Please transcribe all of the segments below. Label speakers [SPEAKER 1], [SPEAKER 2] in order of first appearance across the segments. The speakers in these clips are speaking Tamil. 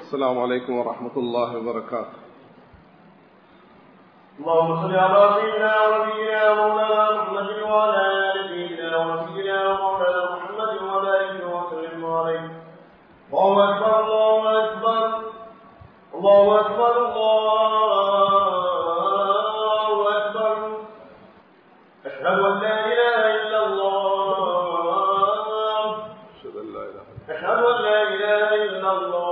[SPEAKER 1] السلام عليكم ورحمة الله وبركاته
[SPEAKER 2] اللهم صل على سيدنا ونبينا مولانا محمد وعلى ال سيدنا ونبينا مولانا محمد وبارك وسلم عليه الله اكبر الله اكبر الله اكبر الله اكبر اشهد ان لا اله الا الله
[SPEAKER 1] أشهد أن لا إله إلا
[SPEAKER 2] أشهد أن لا إله إلا الله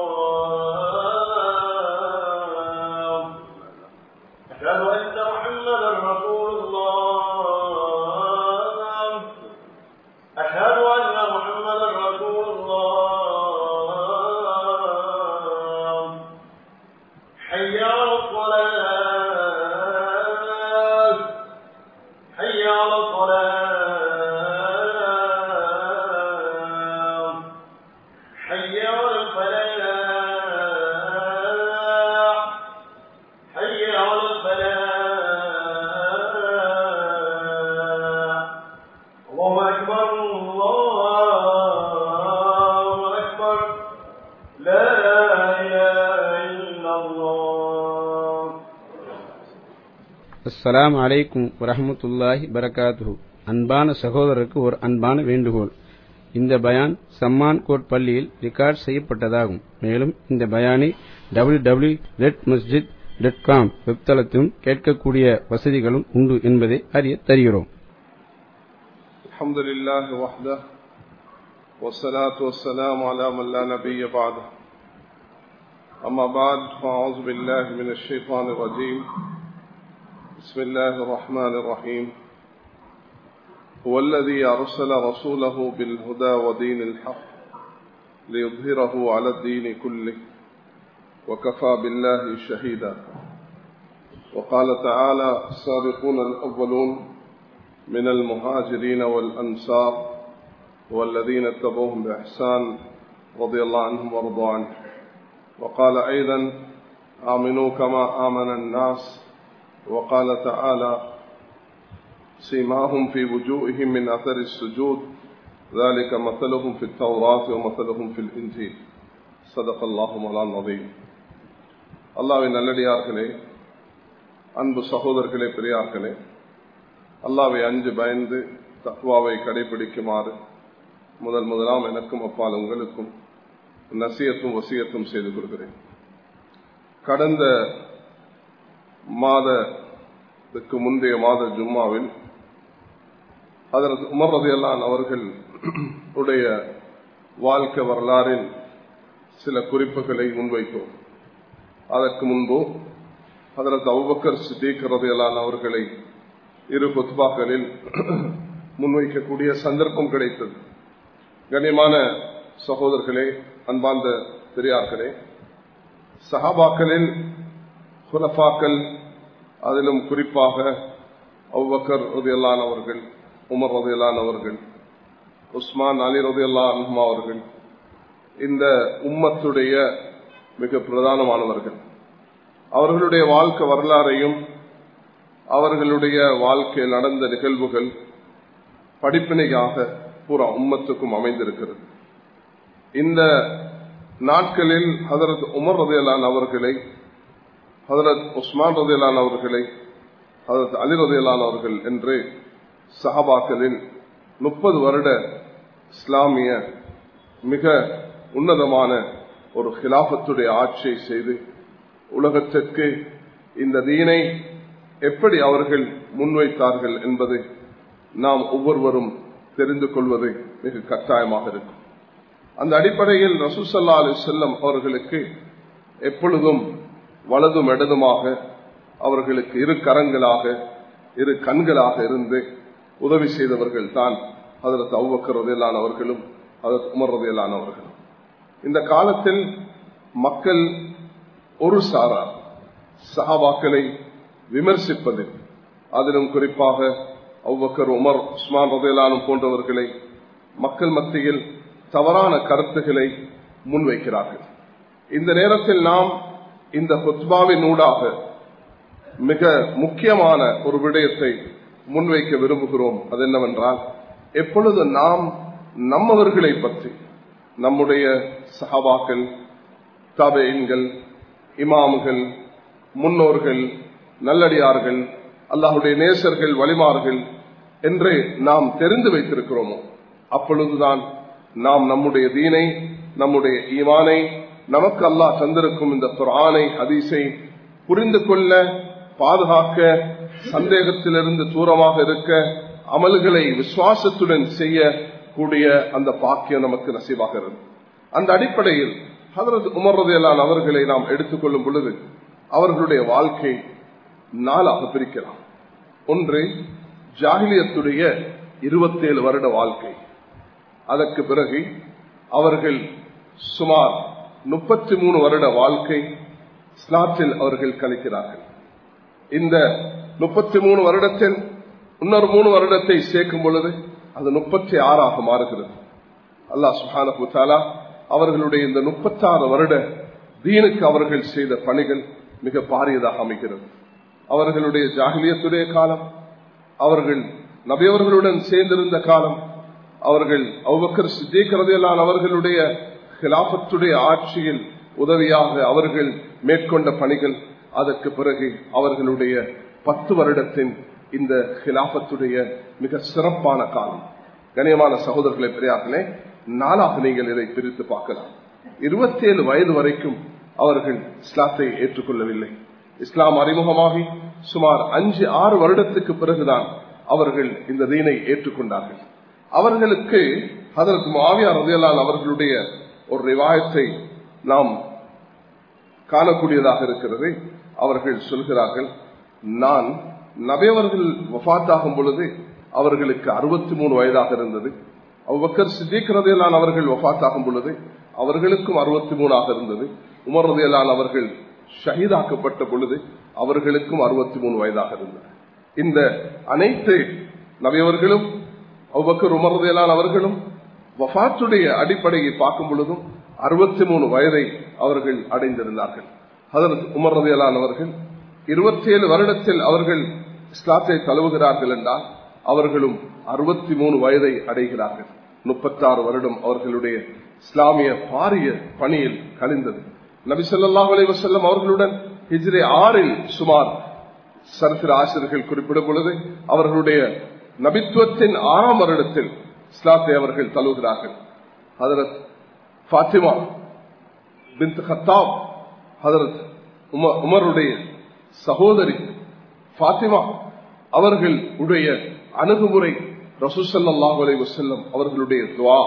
[SPEAKER 2] أشهد أن محمدا رسول الله أشهد أن محمدا رسول الله حي على الصلاة حي على الصلاة حي على الفلاح حي على الفلاح الله أكبر الله أكبر لا إله إلا الله
[SPEAKER 3] அஸ்ஸலாமு அலைக்கும் வரஹ்மத்துல்லாஹி பரகாத்துஹு அன்பான சகோதரருக்கு ஒரு அன்பான வேண்டுகோள் இந்த பயான் சம்மான் கோட் பள்ளியில் ரெக்கார்ட் செய்யப்பட்டதாகும் மேலும் இந்த பயானை W W red masjid dot com வெப்தளத்திலும் கேட்கக்கூடிய வசதிகளும் உண்டு என்பதை அறிய தருகிறோம்
[SPEAKER 1] الحمد لله وحده والصلاة والسلام على من لا نبي بعده أما بعد فأعوذ بالله من الشيطان الرجيم بسم الله الرحمن الرحيم هو الذي أرسل رسوله بالهدى ودين الحق ليظهره على الدين كله وكفى بالله شهيدا وقال تعالى السابقون الأولون من المهاجرين والأنصار والذين اتبعوهم بإحسان رضي الله عنهم ورضوا عنه وقال أيضا آمنوا كما آمن الناس وقال تعالى سيماهم في وجوههم من أثر السجود ذلك مثلهم في التوراة ومثلهم في الإنجيل صدق الله مولانا العظيم அல்லாவின் நல்லடியார்களே அன்பு சகோதரர்களே பெரியார்களே அல்லாவை அஞ்சு பயந்து தத்வாவை கடைபிடிக்குமாறு முதல் முதலாம் எனக்கும் அப்பால் உங்களுக்கும் நசியத்தும் வசியத்தும் செய்து கொள்கிறேன் கடந்த மாதத்துக்கு முந்தைய மாத ஜும்மாவில் அதற்கு உமர் ரதியல்லான் அவர்கள் உடைய வாழ்க்கை வரலாறில் சில குறிப்புகளை முன்வைத்தோம் அதற்கு முன்பு அதற்கு அவுபக்கர் சித்திக் ரதியல்லான் அவர்களை இரு கொத்பாக்களில் முன்வைக்கக்கூடிய சந்தர்ப்பம் கிடைத்தது கண்ணியமான சகோதரர்களே அன்பார்ந்த பெரியார்களே சஹாபாக்களில் குலஃபாக்கள் அதிலும் குறிப்பாக அவ்வக்கர் ரதியல்லான் அவர்கள் உமர் ரதியல்லான் அவர்கள் உஸ்மான் அலி ரதியல்லான் அவர்கள் இந்த உம்மத்துடைய மிக பிரதானமானவர்கள் அவர்களுடைய வாழ்க்கை வரலாறையும் அவர்களுடைய வாழ்க்கையில் நடந்த நிகழ்வுகள் படிப்பினையாக பூரா உம்மத்துக்கும் அமைந்திருக்கிறது இந்த நாட்களில் ஹதரத் உமர் ரதையலான் அவர்களை ஹதரத் உஸ்மான் ரதையலான் அவர்களை ஹதரத் அலி ரதையலான் அவர்கள் என்று சஹபாக்களில் முப்பது வருட இஸ்லாமிய மிக உன்னதமான ஒரு ஹிலாபத்துடைய ஆட்சியை செய்து உலகத்திற்கு இந்த தீனை எப்படி அவர்கள் முன்வைத்தார்கள் என்பதை நாம் ஒவ்வொருவரும் தெரிந்து கொள்வது மிக கட்டாயமாக இருக்கும் அந்த அடிப்படையில் ரசூசல்லா அலி செல்லம் அவர்களுக்கு எப்பொழுதும் வலதும் இடதுமாக அவர்களுக்கு இரு கரங்களாக இரு கண்களாக இருந்து உதவி செய்தவர்கள் தான் அதற்கு அவ்வக்கர் ரதையிலான அவர்களும் அதற்கு உமர் ரதையிலான அவர்களும் இந்த காலத்தில் மக்கள் ஒரு சாரார் சஹாபாக்களை விமர்சிப்பதில் அதிலும் குறிப்பாக அவ்வக்கர் உமர் உஸ்மான் ரதையிலானும் போன்றவர்களை மக்கள் மத்தியில் தவறான கருத்துக்களை முன்வைக்கிறார்கள் இந்த நேரத்தில் நாம் இந்த கொத்பாவின் ஊடாக மிக முக்கியமான ஒரு விடயத்தை முன்வைக்க விரும்புகிறோம் அது என்னவென்றால் எப்பொழுது நாம் நம்மவர்களை பற்றி நம்முடைய சஹாபாக்கள் தாபேன்கள் இமாம்கள் முன்னோர்கள் நல்லடியார்கள் அல்லாஹுடைய நேசர்கள் வழிமார்கள் என்று நாம் தெரிந்து வைத்திருக்கிறோமோ அப்பொழுதுதான் நாம் நம்முடைய தீனை நம்முடைய ஈமானை நமக்கு அல்லாஹ் தந்திருக்கும் இந்த குரானை ஹதீஸை புரிந்து கொள்ள பாதுகாக்க சந்தேகத்திலிருந்து தூரமாக இருக்க அமல்களை விசுவாசத்துடன் செய்யக்கூடிய அந்த பாக்கியம் நமக்கு நசிவாகிறது அந்த அடிப்படையில் ஹதரத் உமர்றதையெல்லாம் அவர்களை நாம் எடுத்துக்கொள்ளும் பொழுது அவர்களுடைய வாழ்க்கை நாளாக பிரிக்கலாம் ஒன்று ஜாகிலியத்துடைய இருபத்தேழு வருட வாழ்க்கை அதற்கு பிறகு அவர்கள் சுமார் முப்பத்தி மூணு வருட வாழ்க்கை ஸ்லாட்டில் அவர்கள் கழிக்கிறார்கள் இந்த முப்பத்தி மூணு வருடத்தில் இன்னொரு மூணு வருடத்தை சேர்க்கும் பொழுது அது முப்பத்தி ஆறாக மாறுகிறது அல்லாஹ் சுஹானா அவர்களுடைய இந்த முப்பத்தாறு வருட தீனுக்கு அவர்கள் செய்த பணிகள் மிக பாரியதாக அமைகிறது அவர்களுடைய ஜாகிலியத்துடைய காலம் அவர்கள் நபியவர்களுடன் சேர்ந்திருந்த காலம் அவர்கள் அவ்வக்கர் சித்திகரதையிலான அவர்களுடைய கிலாபத்துடைய ஆட்சியில் உதவியாக அவர்கள் மேற்கொண்ட பணிகள் அதற்கு பிறகு அவர்களுடைய பத்து வருடத்தின் இந்த கிலாபத்துடைய மிக சிறப்பான காலம் கணியமான சகோதரர்களை பெரியார்களே நாளாக நீங்கள் இதை பிரித்து பார்க்கலாம் இருபத்தி ஏழு வயது வரைக்கும் அவர்கள் இஸ்லாத்தை ஏற்றுக்கொள்ளவில்லை இஸ்லாம் அறிமுகமாகி சுமார் அஞ்சு ஆறு வருடத்துக்கு பிறகுதான் அவர்கள் இந்த தீனை ஏற்றுக்கொண்டார்கள் அவர்களுக்கு அதற்கு மாவியார் ரதையலால் அவர்களுடைய ஒரு ரிவாயத்தை நாம் காணக்கூடியதாக இருக்கிறது அவர்கள் சொல்கிறார்கள் நான் நபையவர்கள் வஃத்தாகும் பொழுது அவர்களுக்கு அறுபத்தி மூணு வயதாக இருந்தது அவ்வக்கர் சித்திக்கிறதையெல்லாம் அவர்கள் வஃத்தாகும் பொழுது அவர்களுக்கும் அறுபத்தி மூணாக இருந்தது உமர் ரதையலான் அவர்கள் ஷஹீதாக்கப்பட்ட பொழுது அவர்களுக்கும் அறுபத்தி மூணு வயதாக இருந்தது இந்த அனைத்து நபியவர்களும் அவ்வக்கர் உமர்தையலான் அவர்களும் வஃத்துடைய அடிப்படையை பார்க்கும் பொழுதும் அறுபத்தி மூணு வயதை அவர்கள் அடைந்திருந்தார்கள் அதற்கு உமர் ரதையலான் அவர்கள் இருபத்தி ஏழு வருடத்தில் அவர்கள் இஸ்லாத்தை தழுவுகிறார்கள் என்றால் அவர்களும் அறுபத்தி மூணு வயதை அடைகிறார்கள் முப்பத்தாறு வருடம் அவர்களுடைய இஸ்லாமிய பாரிய பணியில் கழிந்தது நபி சொல்லாஹ் அலைவசல்லம் அவர்களுடன் ஹிஜ்ரே ஆறில் சுமார் சரித்திர ஆசிரியர்கள் குறிப்பிடும் பொழுது அவர்களுடைய நபித்துவத்தின் ஆறாம் வருடத்தில் இஸ்லாத்தை அவர்கள் தழுவுகிறார்கள் ஹதரத் பாத்திமா பின் ஹத்தாப் ஹதரத் உமருடைய சகோதரி பாத்திமா அவர்கள் உடைய அணுகுமுறை ரசூசல்லாஹ் அலை வசல்லம் அவர்களுடைய துவா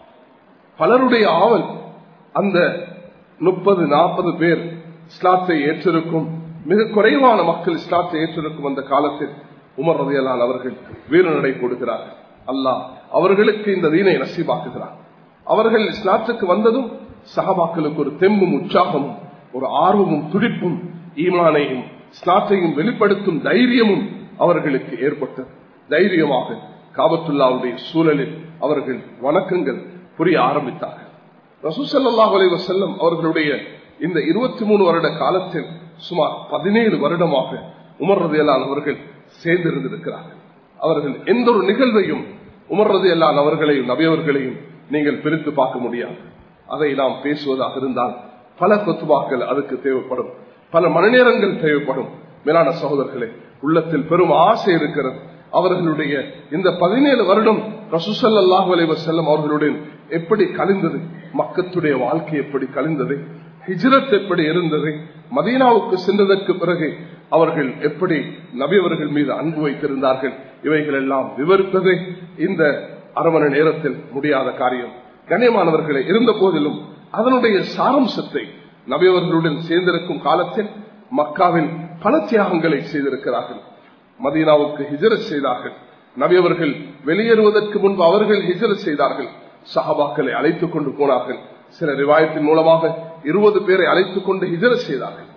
[SPEAKER 1] பலருடைய ஆவல் அந்த முப்பது நாற்பது பேர் இஸ்லாத்தை ஏற்றிருக்கும் மிக குறைவான மக்கள் இஸ்லாத்தை ஏற்றிருக்கும் அந்த காலத்தில் உமர் ரதியலான் அவர்கள் வீரநடை கொடுக்கிறார்கள் அல்லாஹ் அவர்களுக்கு இந்த தீனை நசீபாக்குகிறார் அவர்கள் இஸ்லாத்துக்கு வந்ததும் சகபாக்களுக்கு ஒரு தெம்பும் உற்சாகமும் ஒரு ஆர்வமும் துடிப்பும் ஈமானையும் இஸ்லாத்தையும் வெளிப்படுத்தும் தைரியமும் அவர்களுக்கு ஏற்பட்டது தைரியமாக காபத்துல்லாவுடைய சூழலில் அவர்கள் வணக்கங்கள் புரிய ஆரம்பித்தார்கள் ரசூசல்லாஹ் அலைவ செல்லம் அவர்களுடைய இந்த இருபத்தி மூணு வருட காலத்தில் சுமார் பதினேழு வருடமாக உமர் ரதையலான் அவர்கள் சேர்ந்திருந்திருக்கிறார்கள் அவர்கள் எந்த ஒரு நிகழ்வையும் உமர் ரதையல்லான் அவர்களையும் நபியவர்களையும் நீங்கள் பிரித்து பார்க்க முடியாது அதை நாம் பேசுவதாக இருந்தால் பல கொத்துவாக்கள் அதுக்கு தேவைப்படும் பல மணி நேரங்கள் தேவைப்படும் மேலான சகோதரர்களே உள்ளத்தில் பெரும் ஆசை இருக்கிறது அவர்களுடைய இந்த பதினேழு வருடம் ரசூசல்லாஹு அலைவர் செல்லம் அவர்களுடன் எப்படி கழிந்தது மக்கத்துடைய வாழ்க்கை எப்படி கழிந்தது ஹிஜ்ரத் எப்படி இருந்தது மதீனாவுக்கு சென்றதற்கு பிறகு அவர்கள் எப்படி நபியவர்கள் மீது அன்பு வைத்திருந்தார்கள் இவைகள் எல்லாம் விவரிப்பது இந்த அரை மணி நேரத்தில் முடியாத காரியம் கண்ணியமானவர்களே இருந்த போதிலும் அதனுடைய சாரம்சத்தை நபியவர்களுடன் சேர்ந்திருக்கும் காலத்தில் மக்காவில் பல தியாகங்களை செய்திருக்கிறார்கள் மதீனாவுக்கு ஹிஜரத் செய்தார்கள் நபியவர்கள் வெளியேறுவதற்கு முன்பு அவர்கள் ஹிஜரத் செய்தார்கள் சஹாபாக்களை அழைத்துக் கொண்டு போனார்கள் சில ரிவாயத்தின் மூலமாக இருபது பேரை அழைத்துக் கொண்டு ஹிஜரத் செய்தார்கள்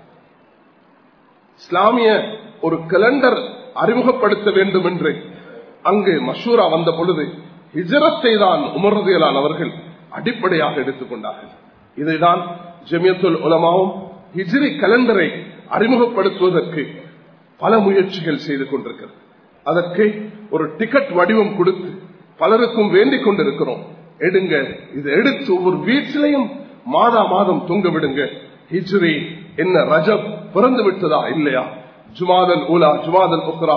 [SPEAKER 1] இஸ்லாமிய ஒரு கலண்டர் அறிமுகப்படுத்த வேண்டும் என்று அங்கு மஷூரா வந்த பொழுது ஹிஜரத்தை தான் உமர்றதியலான் அவர்கள் அடிப்படையாக எடுத்துக் கொண்டார்கள் இதைதான் ஜெமியத்துல் உலமாவும் ஹிஜ்ரி கலண்டரை அறிமுகப்படுத்துவதற்கு பல முயற்சிகள் செய்து கொண்டிருக்கிறது அதற்கு ஒரு டிக்கெட் வடிவம் கொடுத்து பலருக்கும் வேண்டிக் கொண்டிருக்கிறோம் எடுங்க இது எடுத்து ஒவ்வொரு வீட்டிலையும் மாதா மாதம் தொங்க விடுங்க ஹிஜ்ரி என்ன ரஜப் பிறந்து விட்டதா இல்லையா ஜுமாதல் உலா ஜுமாதல் உக்ரா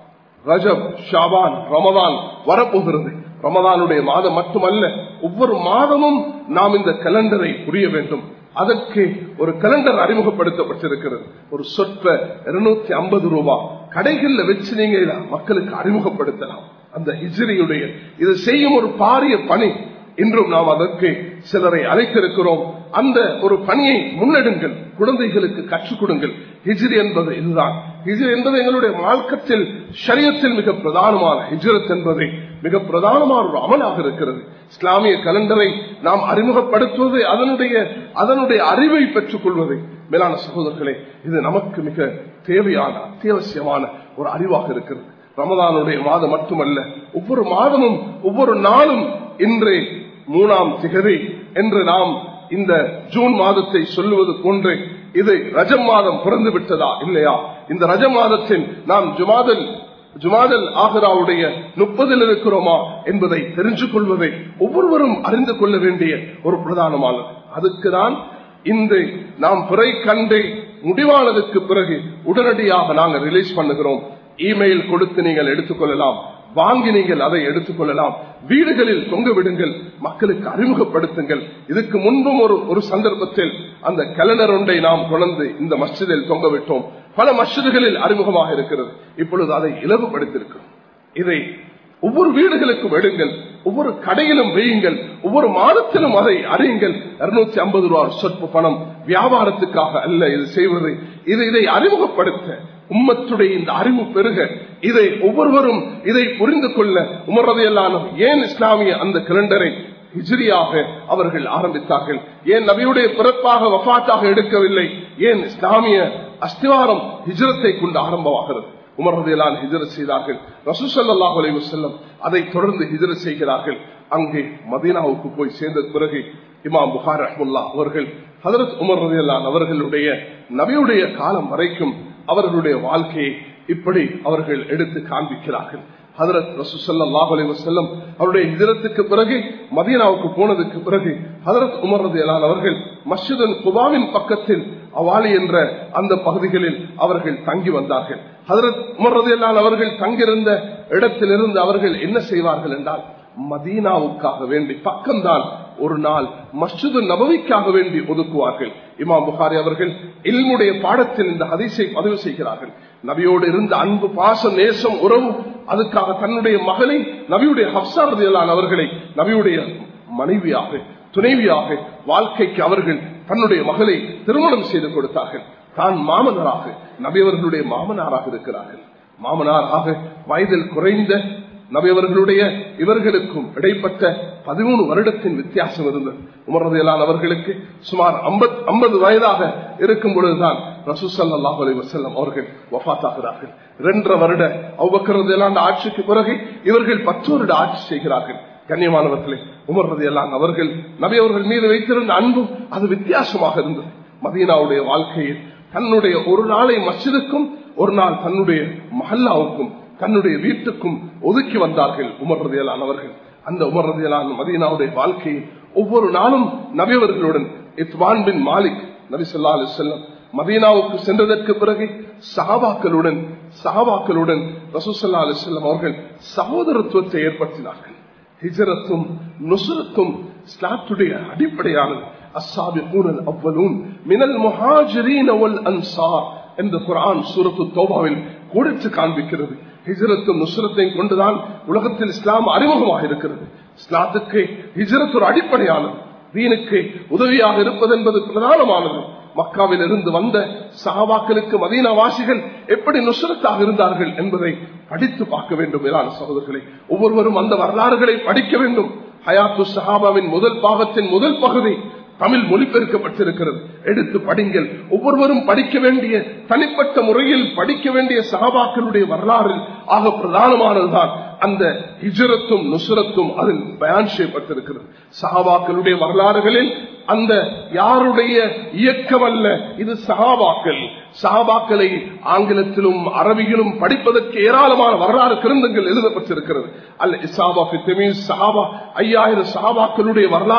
[SPEAKER 1] ரஜப் ஷாபான் ரமதான் வரப்போகிறது ரமதானுடைய மாதம் மட்டுமல்ல ஒவ்வொரு மாதமும் நாம் இந்த கலண்டரை புரிய வேண்டும் அதற்கு ஒரு கலண்டர் அறிமுகப்படுத்தப்பட்டிருக்கிறது ஒரு சொற்ப இருநூத்தி ஐம்பது ரூபாய் கடைகள்ல வச்சு நீங்க இதை மக்களுக்கு அறிமுகப்படுத்தலாம் அந்த ஹிஜ்ரியுடைய இது செய்யும் ஒரு பாரிய பணி இன்றும் நாம் அதற்கு சிலரை அழைத்திருக்கிறோம் அந்த ஒரு பணியை முன்னெடுங்கள் குழந்தைகளுக்கு கற்றுக் கொடுங்கள் ஹிஜ்ரி என்பது இதுதான் ஹிஜ்ரி என்பது எங்களுடைய மார்க்கத்தில் ஷரியத்தில் மிக பிரதானமான ஹிஜ்ரத் என்பதை மிக பிரதானமான ஒரு அமலாக இருக்கிறது இஸ்லாமிய கலண்டரை நாம் அறிமுகப்படுத்துவது அதனுடைய அதனுடைய அறிவை பெற்றுக் கொள்வது மேலான சகோதரர்களே இது நமக்கு மிக தேவையான அத்தியாவசியமான ஒரு அறிவாக இருக்கிறது ரமதானுடைய மாதம் மட்டுமல்ல ஒவ்வொரு மாதமும் ஒவ்வொரு நாளும் இன்று மூணாம் திகதி என்று நாம் இந்த ஜூன் மாதத்தை சொல்லுவது போன்று இது ரஜம் மாதம் பிறந்து விட்டதா இல்லையா இந்த ரஜ மாதத்தில் நாம் ஜுமாதல் ஜுமாதல் ஆகராவுடைய முப்பதில் இருக்கிறோமா என்பதை தெரிஞ்சு கொள்வதை ஒவ்வொருவரும் அறிந்து கொள்ள வேண்டிய ஒரு பிரதானமானது அதுக்குதான் இந்த நாம் பிறை கண்டு முடிவானதுக்கு பிறகு உடனடியாக நாங்கள் ரிலீஸ் பண்ணுகிறோம் இமெயில் கொடுத்து நீங்கள் எடுத்துக்கொள்ளலாம் வாங்கி நீங்கள் அதை எடுத்துக்கொள்ளலாம் வீடுகளில் தொங்க விடுங்கள் மக்களுக்கு அறிமுகப்படுத்துங்கள் இதுக்கு முன்பும் ஒரு ஒரு சந்தர்ப்பத்தில் அந்த கலண்டர் ஒன்றை நாம் கொண்டு இந்த மஸ்ஜிதில் தொங்க விட்டோம் பல மஸ்ஜிதுகளில் அறிமுகமாக இருக்கிறது இப்பொழுது அதை இலவுபடுத்தியிருக்கிறோம் இதை ஒவ்வொரு வீடுகளுக்கும் எடுங்கள் ஒவ்வொரு கடையிலும் வையுங்கள் ஒவ்வொரு மாதத்திலும் அதை அறியுங்கள் இருநூத்தி ஐம்பது ரூபாய் சொற்ப பணம் வியாபாரத்துக்காக அல்ல இது செய்வது இது இதை அறிமுகப்படுத்த உம்மத்துடைய இந்த அறிவு பெருக இதை ஒவ்வொருவரும் இதை புரிந்து கொள்ள உமரதையெல்லாம் ஏன் இஸ்லாமிய அந்த கலண்டரை ஹிஜ்ரியாக அவர்கள் ஆரம்பித்தார்கள் ஏன் நபியுடைய பிறப்பாக வஃபாட்டாக எடுக்கவில்லை ஏன் இஸ்லாமிய அஸ்திவாரம் ஹிஜ்ரத்தை கொண்டு ஆரம்பமாகிறது உமர்றதையெல்லாம் ஹிஜரத் செய்தார்கள் ரசூசல்லாஹ் அலைவு செல்லம் அதை தொடர்ந்து ஹிஜரத் செய்கிறார்கள் அங்கே மதீனாவுக்கு போய் சேர்ந்த பிறகு இமாம் புகார் அஹமுல்லா அவர்கள் ஹதரத் உமர் ரதியல்லான் அவர்களுடைய நபியுடைய காலம் வரைக்கும் அவர்களுடைய வாழ்க்கையை இப்படி அவர்கள் எடுத்து காண்பிக்கிறார்கள் ஹதரத் ரசூசல்லாஹ் அலி வசல்லம் அவருடைய ஹிஜரத்துக்கு பிறகு மதீனாவுக்கு போனதுக்கு பிறகு ஹதரத் உமர் ரதியலான் அவர்கள் மஸ்ஜிதன் குபாவின் பக்கத்தில் அவாலி என்ற அந்த பகுதிகளில் அவர்கள் தங்கி வந்தார்கள் ஹதரத் உமர் ரதியலான் அவர்கள் தங்கியிருந்த இடத்திலிருந்து அவர்கள் என்ன செய்வார்கள் என்றால் மதீனாவுக்காக வேண்டி பக்கம்தான் ஒரு நாள் மஸ்ஜிது நபவிக்காக வேண்டி ஒதுக்குவார்கள் இமாம் புகாரி அவர்கள் இல்முடைய பாடத்தில் இந்த ஹதீஸை பதிவு செய்கிறார்கள் நபியோடு இருந்த அன்பு பாசம் நேசம் உறவு அதுக்காக தன்னுடைய மகளை நபியுடைய ஹப்சாரதியலான் அவர்களை நபியுடைய மனைவியாக துணைவியாக வாழ்க்கைக்கு அவர்கள் தன்னுடைய மகளை திருமணம் செய்து கொடுத்தார்கள் தான் மாமனராக நபியவர்களுடைய மாமனாராக இருக்கிறார்கள் மாமனாராக வயதில் குறைந்த நபியவர்களுடைய இவர்களுக்கும் இடைப்பட்ட பதிமூணு வருடத்தின் வித்தியாசம் இருந்தது உமரதையிலான அவர்களுக்கு சுமார் ஐம்பது வயதாக இருக்கும் பொழுதுதான் ரசூசல்லாஹ் அலி வசல்லம் அவர்கள் வஃத்தாகிறார்கள் இரண்டரை வருட அவ்வக்கிறதையிலான ஆட்சிக்கு பிறகு இவர்கள் பத்து வருட ஆட்சி செய்கிறார்கள் கண்ணியமானவர்களே உமர்றது எல்லாம் அவர்கள் நபி அவர்கள் மீது வைத்திருந்த அன்பும் அது வித்தியாசமாக இருந்தது மதீனாவுடைய வாழ்க்கையில் தன்னுடைய ஒரு நாளை மசிதுக்கும் ஒரு நாள் தன்னுடைய மஹல்லாவுக்கும் தன்னுடைய வீட்டுக்கும் ஒதுக்கி வந்தார்கள் உமர்றதையலான் அவர்கள் அந்த உமர்றதையலான் மதீனாவுடைய வாழ்க்கையில் ஒவ்வொரு நாளும் நபியவர்களுடன் இத்வான் பின் மாலிக் நபி சொல்லா அலி செல்லம் மதீனாவுக்கு சென்றதற்கு பிறகு சஹாபாக்களுடன் சஹாபாக்களுடன் ரசூசல்லா அலி செல்லம் அவர்கள் சகோதரத்துவத்தை ஏற்படுத்தினார்கள் ஹிஜரத்தும் நுசுரத்தும் இஸ்லாத்துடைய அடிப்படையானது அஸ்ஸாபிகூனல் அவ்வலூன் மினல் முஹாஜிரீன வல் அன்சார் என்று குர்ஆன் சூரத்து தௌபாவில் கொடுத்து காண்பிக்கிறது ஹிஜரத்தும் நுசுரத்தையும் கொண்டுதான் உலகத்தில் இஸ்லாம் அறிமுகமாக இருக்கிறது இஸ்லாத்துக்கு ஹிஜரத் ஒரு அடிப்படையானது தீனுக்கு உதவியாக இருப்பது என்பது பிரதானமானது மக்காவில் இருந்து வந்த சஹாபாக்களுக்கு மதீனாவாசிகள் எப்படி நுசரத்தாக இருந்தார்கள் என்பதை படித்து பார்க்க வேண்டும் மேலான சகோதரர்களை ஒவ்வொருவரும் அந்த வரலாறுகளை படிக்க வேண்டும் ஹயாத்து சஹாபாவின் முதல் பாகத்தின் முதல் பகுதி தமிழ் மொழிபெயர்க்கப்பட்டிருக்கிறது எடுத்து படிங்கள் ஒவ்வொருவரும் படிக்க வேண்டிய தனிப்பட்ட முறையில் படிக்க வேண்டிய சகாபாக்களுடைய வரலாறு ஆக பிரதானமானதுதான் அந்த ஹிஜரத்தும் நுசுரத்தும் அதில் பயன் செய்யப்பட்டிருக்கிறது சகாபாக்களுடைய வரலாறுகளில் அந்த யாருடைய இயக்கம் அல்ல இது சகாபாக்கள் சகாபாக்களை ஆங்கிலத்திலும் அரபியிலும் படிப்பதற்கு ஏராளமான வரலாறு கிருந்தங்கள் எழுதப்பட்டிருக்கிறது அல்ல இசாபா சஹாபா ஐயாயிரம் சஹாபாக்களுடைய வரலாறை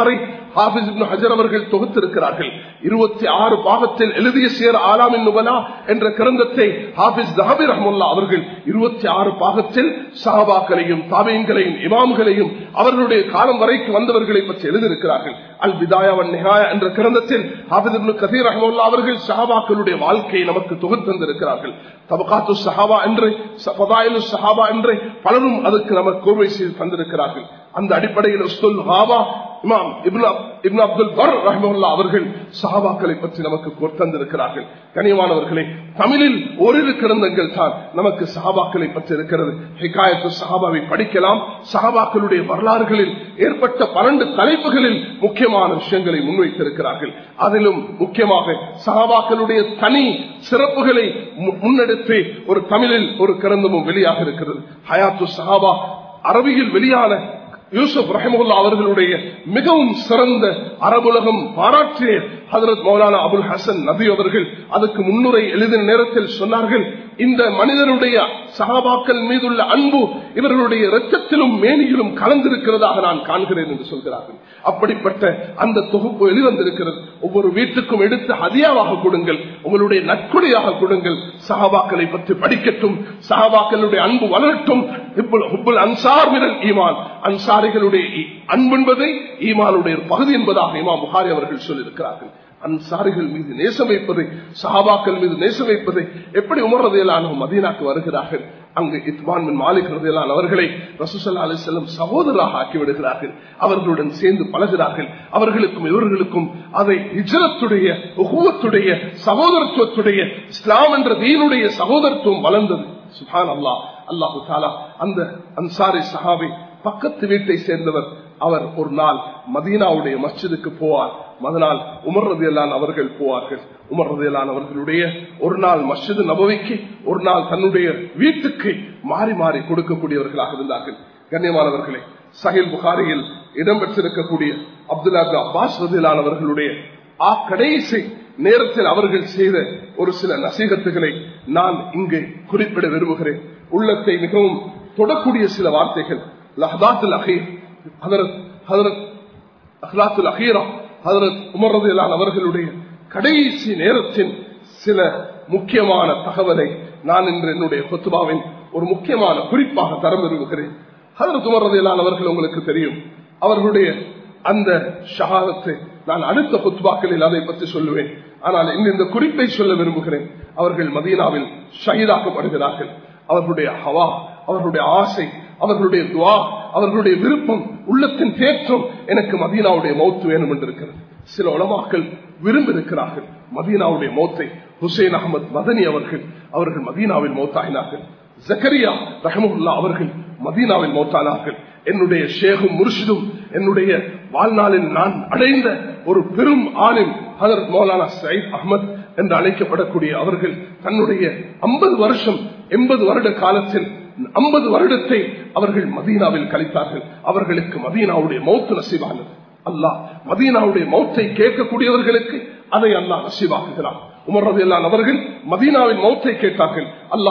[SPEAKER 1] ஹாபிஸ் இப்னு ஹஜர் அவர்கள் தொகுத்திருக்கிறார்கள் இருபத்தி ஆறு பாகத்தில் எழுதிய சேர் ஆலாமின் நுபலா என்ற கிரந்தத்தை ஹாபிஸ் தஹபி ரஹமுல்லா அவர்கள் இருபத்தி ஆறு பாகத்தில் சஹாபாக்களையும் தாபியங்களையும் இமாம்களையும் அவர்களுடைய காலம் வரைக்கும் வந்தவர்களை பற்றி எழுதியிருக்கிறார்கள் அல் பிதாயாவன் நிகாயா என்ற கிரந்தத்தில் ஹாபிஸ் இப்னு கதீர் ரஹமுல்லா அவர்கள் சஹாபாக்களுடைய வாழ்க்கையை நமக்கு தொகுத்திருந்திருக்கிறார்கள் தபகாத்து சஹாபா என்று பதாயிலு சஹாபா என்று பலரும் அதுக்கு நமக்கு கோர்வை செய்து தந்திருக்கிறார்கள் அந்த அடிப்படையில் உஸ்துல் ஹாபா இமாம் இப்னு அப்துல் பர் ரஹமுல்லா அவர்கள் சஹாபாக்களை பற்றி நமக்கு தந்திருக்கிறார்கள் கனியமானவர்களே தமிழில் ஓரிரு கிரந்தங்கள் தான் நமக்கு சஹாபாக்களை பற்றி இருக்கிறது ஹிகாயத்து சஹாபாவை படிக்கலாம் சஹாபாக்களுடைய வரலாறுகளில் ஏற்பட்ட பன்னெண்டு தலைப்புகளில் முக்கியமான விஷயங்களை முன்வைத்திருக்கிறார்கள் அதிலும் முக்கியமாக சஹாபாக்களுடைய தனி சிறப்புகளை முன்னெடுத்து ஒரு தமிழில் ஒரு கிரந்தமும் வெளியாக இருக்கிறது ஹயாத்து சஹாபா அரபியில் வெளியான யூசுப் ரஹமுல்லா அவர்களுடைய மிகவும் சிறந்த அரபுலகம் பாராட்டிய ஹதரத் மௌலானா அபுல் ஹசன் நபி அவர்கள் அதுக்கு முன்னுரை எழுதின நேரத்தில் சொன்னார்கள் இந்த மனிதனுடைய சகாபாக்கள் மீதுள்ள அன்பு இவர்களுடைய இரத்தத்திலும் மேனியிலும் கலந்திருக்கிறதாக நான் காண்கிறேன் என்று சொல்கிறார்கள் அப்படிப்பட்ட அந்த தொகுப்பு வெளிவந்திருக்கிறது ஒவ்வொரு வீட்டுக்கும் எடுத்து ஹதியாவாக கொடுங்கள் உங்களுடைய நற்கொடையாக கொடுங்கள் சகாபாக்களை பற்றி படிக்கட்டும் சகாபாக்களுடைய அன்பு வளரட்டும் அன்சார் மிரல் ஈமான் அன்சாரிகளுடைய அன்பு என்பதை ஈமானுடைய பகுதி என்பதாக இமாம் புகாரி அவர்கள் சொல்லியிருக்கிறார்கள் அன்சாரிகள் மீது நேசம் வைப்பதை சஹாபாக்கள் மீது நேசம் வைப்பதை எப்படி உமர்றதையிலான மதீனாக்கு வருகிறார்கள் அங்கு இத்மான் மாலிக் ரதையிலான அவர்களை ரசூசல்லா அலி செல்லம் சகோதராக ஆக்கி விடுகிறார்கள் அவர்களுடன் சேர்ந்து பழகிறார்கள் அவர்களுக்கும் இவர்களுக்கும் அதை இஜரத்துடைய உகுவத்துடைய சகோதரத்துவத்துடைய இஸ்லாம் என்ற தீனுடைய சகோதரத்துவம் வளர்ந்தது சுஹான் அல்லா அல்லாஹு தாலா அந்த அன்சாரி சஹாபி பக்கத்து வீட்டை சேர்ந்தவர் அவர் ஒரு நாள் மதீனாவுடைய மஸ்ஜிதுக்கு போவார் மதனால் உமர் ரதியலான் அவர்கள் போவார்கள் உமர் ரதியலான் அவர்களுடைய ஒரு நாள் மஸ்ஜிது நபவிக்கு ஒரு நாள் தன்னுடைய வீட்டுக்கு மாறி மாறி கொடுக்கக்கூடியவர்களாக இருந்தார்கள் கண்ணியமானவர்களே சஹில் புகாரியில் இடம்பெற்றிருக்கக்கூடிய அப்துல்லா அப்பாஸ் ரதியலான் அவர்களுடைய ஆ கடைசி நேரத்தில் அவர்கள் செய்த ஒரு சில நசீகத்துகளை நான் இங்கு குறிப்பிட விரும்புகிறேன் உள்ளத்தை மிகவும் தொடக்கூடிய சில வார்த்தைகள் லஹதாத்துல் அஹீர் ஹதரத் ஹதரத் அஹ்லாத்துல் அஹீரா ஹதரத் உமர்றதிலான் அவர்களுடைய கடைசி நேரத்தின் சில முக்கியமான தகவலை நான் இன்று என்னுடைய கொத்துபாவின் ஒரு முக்கியமான குறிப்பாக தர விரும்புகிறேன் ஹதரத் உமர்றதிலான் அவர்கள் உங்களுக்கு தெரியும் அவர்களுடைய அந்த ஷஹாதத்தை நான் அடுத்த புத்பாக்களில் அதை பற்றி சொல்லுவேன் ஆனால் இந்த குறிப்பை சொல்ல விரும்புகிறேன் அவர்கள் மதீனாவில் ஷஹீதாக்கப்படுகிறார்கள் அவர்களுடைய ஹவா அவர்களுடைய ஆசை அவர்களுடைய துவா அவர்களுடைய விருப்பம் உள்ளத்தின் தேற்றம் எனக்கு மதீனாவுடைய மௌத்து வேணும் என்று இருக்கிறது சில உலமாக்கள் விரும்பியிருக்கிறார்கள் மதீனாவுடைய மௌத்தை ஹுசைன் அகமது மதனி அவர்கள் அவர்கள் மதீனாவில் மௌத்தாகினார்கள் ஜக்கரியா ரஹமுல்லா அவர்கள் மதீனாவில் மௌத்தானார்கள் என்னுடைய ஷேகும் முர்ஷிதும் என்னுடைய வாழ்நாளில் நான் அடைந்த ஒரு பெரும் ஆளின் ஹதரத் மௌலானா சயித் அகமது என்று அழைக்கப்படக்கூடிய அவர்கள் தன்னுடைய ஐம்பது வருஷம் எண்பது வருட காலத்தில் ஐம்பது வருடத்தை அவர்கள் மதீனாவில் கழித்தார்கள் அவர்களுக்கு மதீனாவுடைய மௌத்து நசிவானது அல்லாஹ் மதீனாவுடைய மௌத்தை கேட்கக்கூடியவர்களுக்கு அதை அல்லாஹ் நசிவாக்குகிறான் உமர் ரவி அவர்கள் மதீனாவின் மௌத்தை கேட்டார்கள்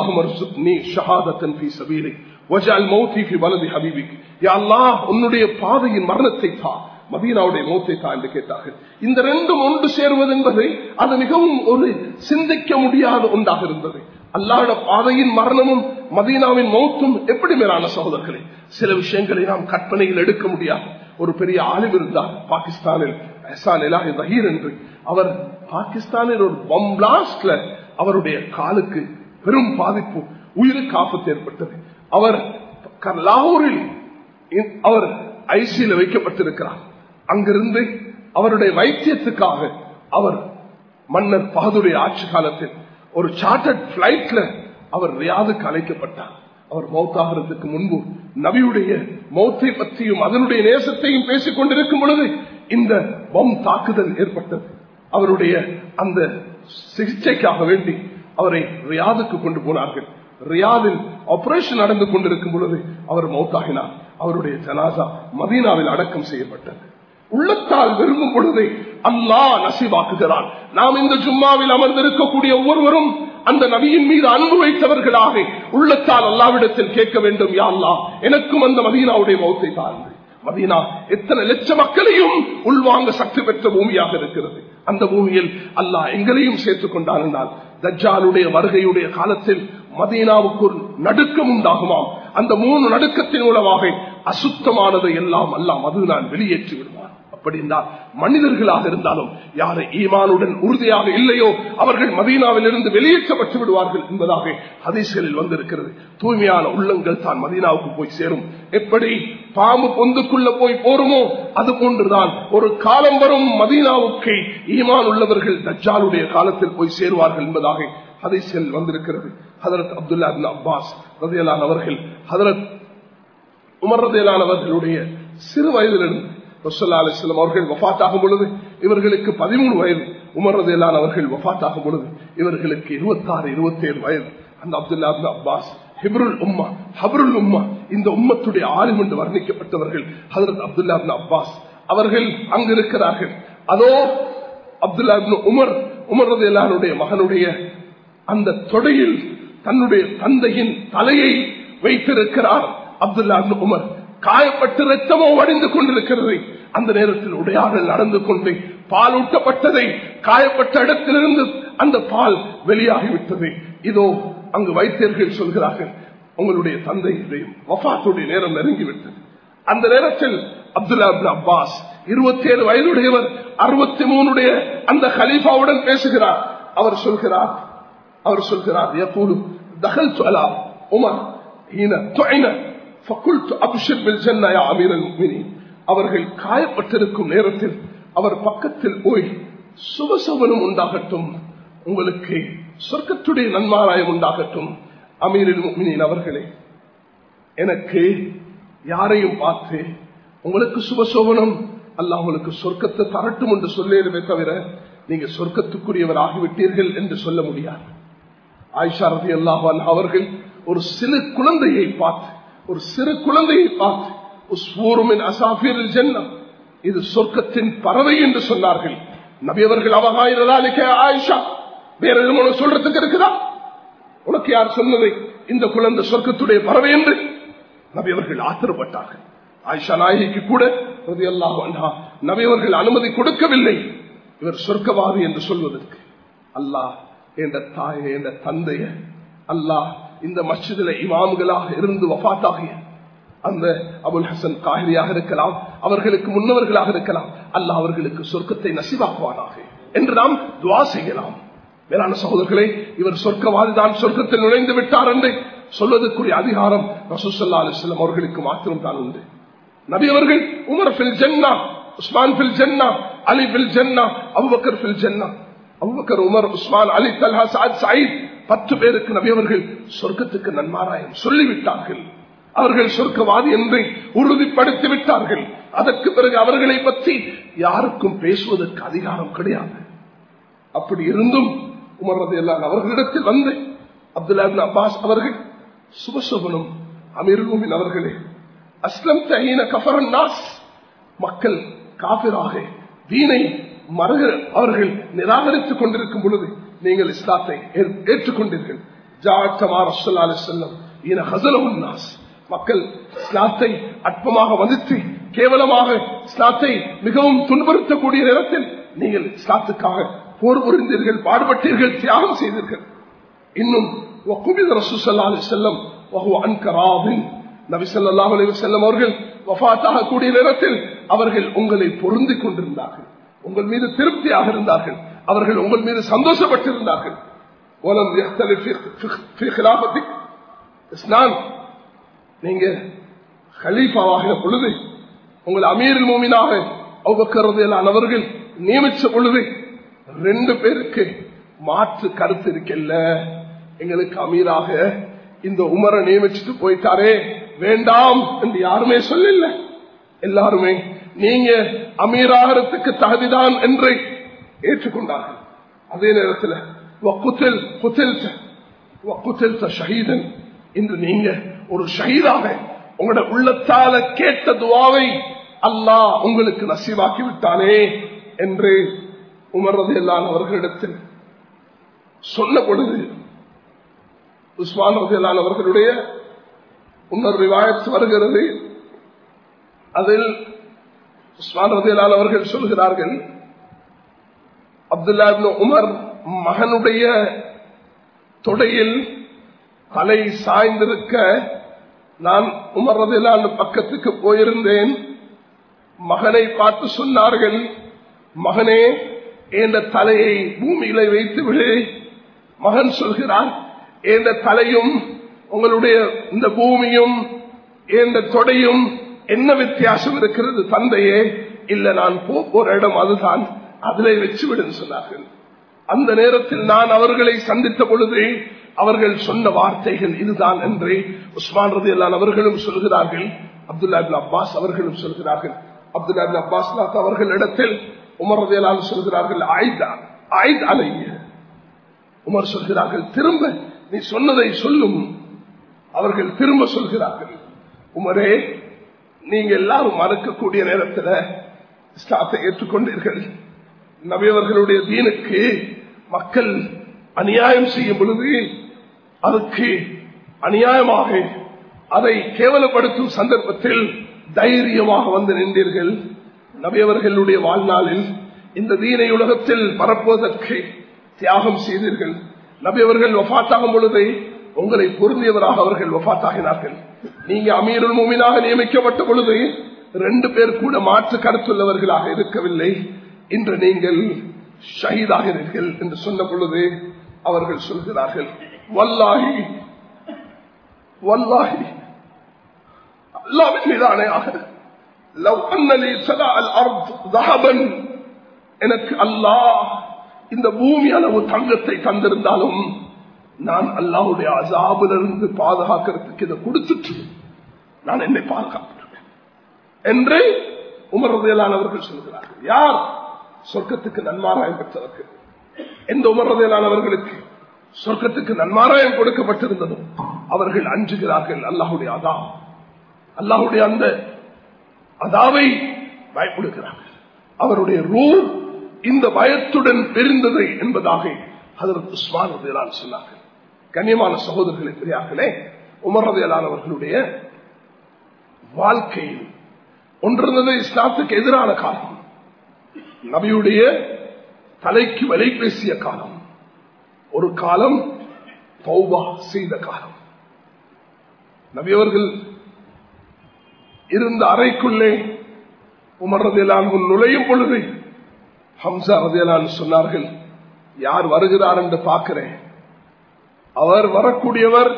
[SPEAKER 1] அல்லாஹ் உன்னுடைய பாதையின் மரணத்தை தா மதீனாவுடைய மௌத்தை தா என்று கேட்டார்கள் இந்த ரெண்டும் ஒன்று சேருவது என்பதை அது மிகவும் ஒரு சிந்திக்க முடியாத ஒன்றாக இருந்தது அல்லாட பாதையின் மரணமும் மதீனாவின் மௌத்தும் எப்படி மேலான சகோதரர்களே சில விஷயங்களை நாம் கற்பனையில் எடுக்க முடியாது ஒரு பெரிய ஆலிம் இருந்தார் பாகிஸ்தானில் ரஹீர் என்று அவர் பாகிஸ்தானில் ஒரு பம் பிளாஸ்ட்ல அவருடைய காலுக்கு பெரும் பாதிப்பு உயிருக்கு ஆபத்து ஏற்பட்டது அவர் லாகூரில் அவர் ஐசியில் வைக்கப்பட்டிருக்கிறார் அங்கிருந்து அவருடைய வைத்தியத்துக்காக அவர் மன்னர் பகதுடைய ஆட்சி காலத்தில் ஒரு சார்ட்டர்ட் பிளைட்ல அவர் ரியாதுக்கு அழைக்கப்பட்டார் அவர் மௌத்தாகிறதுக்கு முன்பு நபியுடைய மௌத்தை பற்றியும் அதனுடைய நேசத்தையும் பேசிக் கொண்டிருக்கும் பொழுது இந்த பம் தாக்குதல் ஏற்பட்டது அவருடைய அந்த சிகிச்சைக்காக வேண்டி அவரை ரியாதுக்கு கொண்டு போனார்கள் ரியாதில் ஆபரேஷன் நடந்து கொண்டிருக்கும் பொழுது அவர் மௌத்தாகினார் அவருடைய ஜனாசா மதீனாவில் அடக்கம் செய்யப்பட்டது உள்ளத்தால் விரும்பும் பொழுது அல்லாஹ் நசிவாக்குகிறான் நாம் இந்த ஜும்மாவில் அமர்ந்திருக்கக்கூடிய ஒவ்வொருவரும் அந்த நபியின் மீது அன்பு வைத்தவர்களாக உள்ளத்தால் அல்லாவிடத்தில் கேட்க வேண்டும் யா அல்லா எனக்கும் அந்த மதீனாவுடைய மௌத்தை தாழ்ந்து மதீனா எத்தனை லட்ச மக்களையும் உள்வாங்க சக்தி பெற்ற பூமியாக இருக்கிறது அந்த பூமியில் அல்லாஹ் எங்களையும் சேர்த்துக் கொண்டான் என்றால் தஜ்ஜாலுடைய வருகையுடைய காலத்தில் மதீனாவுக்கு ஒரு நடுக்கம் உண்டாகுமாம் அந்த மூணு நடுக்கத்தின் மூலமாக அசுத்தமானதை எல்லாம் அல்லாஹ் மது நான் வெளியேற்றி விடுவார் அப்படி என்றால் மனிதர்களாக இருந்தாலும் யாரை ஈமானுடன் உறுதியாக இல்லையோ அவர்கள் மதீனாவில் இருந்து வெளியேற்றப்பட்டு விடுவார்கள் என்பதாக ஹதீஸ்களில் வந்திருக்கிறது தூய்மையான உள்ளங்கள் தான் மதீனாவுக்கு போய் சேரும் எப்படி பாம்பு பொந்துக்குள்ள போய் போருமோ அது போன்றுதான் ஒரு காலம் வரும் மதீனாவுக்கு ஈமான் உள்ளவர்கள் தஜ்ஜாலுடைய காலத்தில் போய் சேருவார்கள் என்பதாக ஹதீஸ்கள் வந்திருக்கிறது ஹதரத் அப்துல்லா பின் அப்பாஸ் ரதியலான் அவர்கள் ஹதரத் உமர் ரதியலானவர்களுடைய சிறு வயதிலிருந்து ரசல்லா அலிஸ்லாம் அவர்கள் வஃத்தாகும் பொழுது இவர்களுக்கு பதிமூணு வயது உமர் ரதியலான் அவர்கள் வஃத்தாகும் பொழுது இவர்களுக்கு இருபத்தாறு இருபத்தேழு வயது அந்த அப்துல்லா பின் அப்பாஸ் ஹிப்ருல் உம்மா ஹபருல் உம்மா இந்த உம்மத்துடைய ஆளும் என்று வர்ணிக்கப்பட்டவர்கள் ஹதரத் அப்துல்லா பின் அப்பாஸ் அவர்கள் அங்கு இருக்கிறார்கள் அதோ அப்துல்லா பின் உமர் உமர் ரதியலானுடைய மகனுடைய அந்த தொடையில் தன்னுடைய தந்தையின் தலையை வைத்திருக்கிறார் அப்துல்லா பின் உமர் காயப்பட்டு ரத்தமோ வடிந்து கொண்டிருக்கிறது அந்த நேரத்தில் உடையாடல் நடந்து கொண்டு பால் ஊட்டப்பட்டதை காயப்பட்ட இடத்திலிருந்து அந்த பால் வெளியாகிவிட்டது இதோ அங்கு வைத்தியர்கள் சொல்கிறார்கள் உங்களுடைய தந்தையுடைய வஃத்துடைய நேரம் நெருங்கிவிட்டது அந்த நேரத்தில் அப்துல்லா அப்துல் அப்பாஸ் இருபத்தி ஏழு வயதுடையவர் அறுபத்தி மூணுடைய அந்த ஹலீஃபாவுடன் பேசுகிறார் அவர் சொல்கிறார் அவர் சொல்கிறார் எப்போது தகல் சொல்லா உமர் அவர்கள் காயப்பட்டிருக்கும் நேரத்தில் அவர் பக்கத்தில் போய் சுபசவனும் உண்டாகட்டும் உங்களுக்கு சொர்க்கத்துடைய நன்மாராயம் உண்டாகட்டும் அமீரில் முக்மினின் அவர்களே எனக்கு யாரையும் பார்த்து உங்களுக்கு சுபசோபனம் அல்ல உங்களுக்கு சொர்க்கத்தை தரட்டும் என்று சொல்லிடுமே தவிர நீங்க சொர்க்கத்துக்குரியவர் ஆகிவிட்டீர்கள் என்று சொல்ல முடியாது ஆயிஷா ரதி அல்லாஹான் அவர்கள் ஒரு சிறு குழந்தையை பார்த்து ஒரு சிறு குழந்தையை பார்த்து இது சொர்க்கத்தின் பறவை என்று சொன்னார்கள் நபியவர்கள் அவகாயிரதாலிக்க ஆயிஷா வேற எதுவும் சொல்றதுக்கு இருக்குதா உனக்கு யார் சொன்னதை இந்த குழந்தை சொர்க்கத்துடைய பறவை என்று நபியவர்கள் ஆத்திரப்பட்டார்கள் ஆயிஷா நாயகிக்கு கூட நபியவர்கள் அனுமதி கொடுக்கவில்லை இவர் சொர்க்கவாதி என்று சொல்வதற்கு அல்லாஹ் என்ற தாயை என்ற தந்தைய அல்லாஹ் இந்த மஸ்ஜிதில இமாம்களாக இருந்து வபாத்தாகிய அந்த அபுல் ஹசன் காஹிரியாக இருக்கலாம் அவர்களுக்கு முன்னவர்களாக இருக்கலாம் அல்லாஹ் அவர்களுக்கு சொர்க்கத்தை நசிவாக்குவானாக என்று நாம் துவா செய்யலாம் மேலான சகோதரர்களே இவர் சொர்க்கவாதிதான் சொர்க்கத்தில் நுழைந்து விட்டார் என்று சொல்வதற்குரிய அதிகாரம் ரசூசல்லா அலிஸ்லாம் அவர்களுக்கு மாத்திரம் தான் உண்டு நபி அவர்கள் உமர் பில் ஜென்னா உஸ்மான் பில் ஜென்னா அலி பில் ஜென்னா அபுபக்கர் பில் ஜென்னா Abu Bakr Umar Usman Ali Talha Saad Saeed பத்து பேருக்கு நபி அவர்கள் சொர்க்கத்துக்கு நன்மாராயம் சொல்லிவிட்டார்கள் அவர்கள் சொர்க்கவாதி என்று உறுதிப்படுத்தி விட்டார்கள் அதற்கு பிறகு அவர்களை பற்றி யாருக்கும் பேசுவதற்கு அதிகாரம் கிடையாது அப்படி இருந்தும் உமர்றது எல்லாம் அவர்களிடத்தில் வந்து அப்துல்லா அப்பாஸ் அவர்கள் சுபசோபனும் அமீர்மின் அவர்களே அஸ்லம் தஹீன கஃபரன் நாஸ் மக்கள் காபிராக தீனை மறுக அவர்கள் நிராகரித்துக் கொண்டிருக்கும் பொழுது நீங்கள் இஸ்லாத்தை ஏற்றுக்கொண்டீர்கள் ஜாத்தமார் அஸ்லா செல்லம் ஈன ஹசலவுன் நாஸ் மக்கள் இஸ்லாத்தை அற்பமாக மதித்து கேவலமாக இஸ்லாத்தை மிகவும் துன்புறுத்தக்கூடிய நேரத்தில் நீங்கள் இஸ்லாத்துக்காக போர் புரிந்தீர்கள் பாடுபட்டீர்கள் தியாகம் செய்தீர்கள் இன்னும் செல்லம் நபி சொல்லாஹ் செல்லம் அவர்கள் வஃத்தாக கூடிய நேரத்தில் அவர்கள் உங்களை பொருந்திக் கொண்டிருந்தார்கள் உங்கள் மீது திருப்தியாக இருந்தார்கள் அவர்கள் உங்கள் மீது சந்தோஷப்பட்டிருந்தார்கள் நீங்க ஹலீஃபாவாகிற பொழுது உங்கள் அமீர் மூமினாக அவர்கள் நியமிச்ச பொழுது ரெண்டு பேருக்கு மாற்று கருத்து இருக்கல்ல எங்களுக்கு அமீராக இந்த உமரை நியமிச்சுட்டு போயிட்டாரே வேண்டாம் என்று யாருமே சொல்லல எல்லாருமே நீங்க அமீராகிறதுக்கு தகுதிதான் என்று ஏற்றுக்கொண்டார்கள் அதே நேரத்தில் ஷஹீதன் இன்று நீங்க ஒரு ஷஹீதாக உங்களோட உள்ளத்தால கேட்ட துவாவை அல்லாஹ் உங்களுக்கு நசீவாக்கி விட்டானே என்று உமர்றது எல்லாம் அவர்களிடத்தில் சொன்ன பொழுது உஸ்மான் ரதியலான் அவர்களுடைய இன்னொரு விவாயத்து வருகிறது அதில் உஸ்மான் ரதிலால் அவர்கள் சொல்கிறார்கள் அப்துல்லா இப்னு உமர் மகனுடைய தொடையில் தலை சாய்ந்திருக்க நான் உமர் ரதிலால் பக்கத்துக்கு போயிருந்தேன் மகனை பார்த்து சொன்னார்கள் மகனே என்ற தலையை பூமியில வைத்து விடு மகன் சொல்கிறான் என்ற தலையும் உங்களுடைய இந்த பூமியும் என்ற தொடையும் என்ன வித்தியாசம் இருக்கிறது தந்தையே இல்ல நான் போ போற இடம் அதுதான் அதிலே வச்சு விடுன்னு சொன்னார்கள் அந்த நேரத்தில் நான் அவர்களை சந்தித்த பொழுது அவர்கள் சொன்ன வார்த்தைகள் இதுதான் என்று உஸ்மான் ரதி அல்லான் அவர்களும் சொல்கிறார்கள் அப்துல்லா இப்னு அப்பாஸ் அவர்களும் சொல்கிறார்கள் அப்துல்லா இப்னு அப்பாஸ் அவர்கள் இடத்தில் உமர் ரதி அல்லான் சொல்கிறார்கள் ஆயுதா ஆயுத் அலைய உமர் சொல்கிறார்கள் திரும்ப நீ சொன்னதை சொல்லும் அவர்கள் திரும்ப சொல்கிறார்கள் உமரே நீங்க எல்லாரும் மறுக்கக்கூடிய நேரத்தில் இஸ்லாத்தை ஏற்றுக்கொண்டீர்கள் நபியவர்களுடைய தீனுக்கு மக்கள் அநியாயம் செய்யும் பொழுது அதுக்கு அநியாயமாக அதை கேவலப்படுத்தும் சந்தர்ப்பத்தில் தைரியமாக வந்து நின்றீர்கள் நபியவர்களுடைய வாழ்நாளில் இந்த தீனை உலகத்தில் பரப்புவதற்கு தியாகம் செய்தீர்கள் நபியவர்கள் வஃத்தாகும் பொழுது உங்களை பொருந்தியவராக அவர்கள் வஃத்தாகினார்கள் நீங்க அமீருல் மூமினாக நியமிக்கப்பட்ட பொழுது ரெண்டு பேர் கூட மாற்று கருத்துள்ளவர்களாக இருக்கவில்லை இன்று நீங்கள் ஷஹீதாகிறீர்கள் என்று சொன்ன பொழுது அவர்கள் சொல்கிறார்கள் வல்லாஹி வல்லாஹி அல்லாவின் மீதானையாக லவ் அன்னலி சதா அல் அர்த் தஹபன் எனக்கு அல்லாஹ் இந்த பூமி அளவு தங்கத்தை தந்திருந்தாலும் நான் அல்லாவுடைய அசாபிலிருந்து பாதுகாக்கிறதுக்கு இதை கொடுத்துட்டு நான் என்னை பாதுகாப்பிடுவேன் என்று உமர்றதையிலானவர்கள் சொல்கிறார்கள் யார் சொர்க்கத்துக்கு நன்மாராயம் பெற்றவர்கள் எந்த உமர்றதையிலானவர்களுக்கு சொர்க்கத்துக்கு நன்மாராயம் கொடுக்கப்பட்டிருந்ததும் அவர்கள் அஞ்சுகிறார்கள் அல்லாஹுடைய அதா அல்லாஹுடைய அந்த அதாவை பயப்படுகிறார்கள் அவருடைய ரூ இந்த பயத்துடன் பெருந்தது என்பதாக அதற்கு உஸ்மான் ரதையலான் சொன்னார்கள் கண்ணியமான சகோதரர்களை பெரியார்களே உமர்றதையலானவர்களுடைய வாழ்க்கையில் ஒன்றிருந்தது இஸ்லாத்துக்கு எதிரான காலம் நபியுடைய தலைக்கு விலை பேசிய காலம் ஒரு காலம் பௌபா செய்த காலம் நபியவர்கள் இருந்த அறைக்குள்ளே உமர் ரதியலான் நுழையும் பொழுது ஹம்சா ரதியலான் சொன்னார்கள் யார் வருகிறார் என்று பார்க்கிறேன் அவர் வரக்கூடியவர்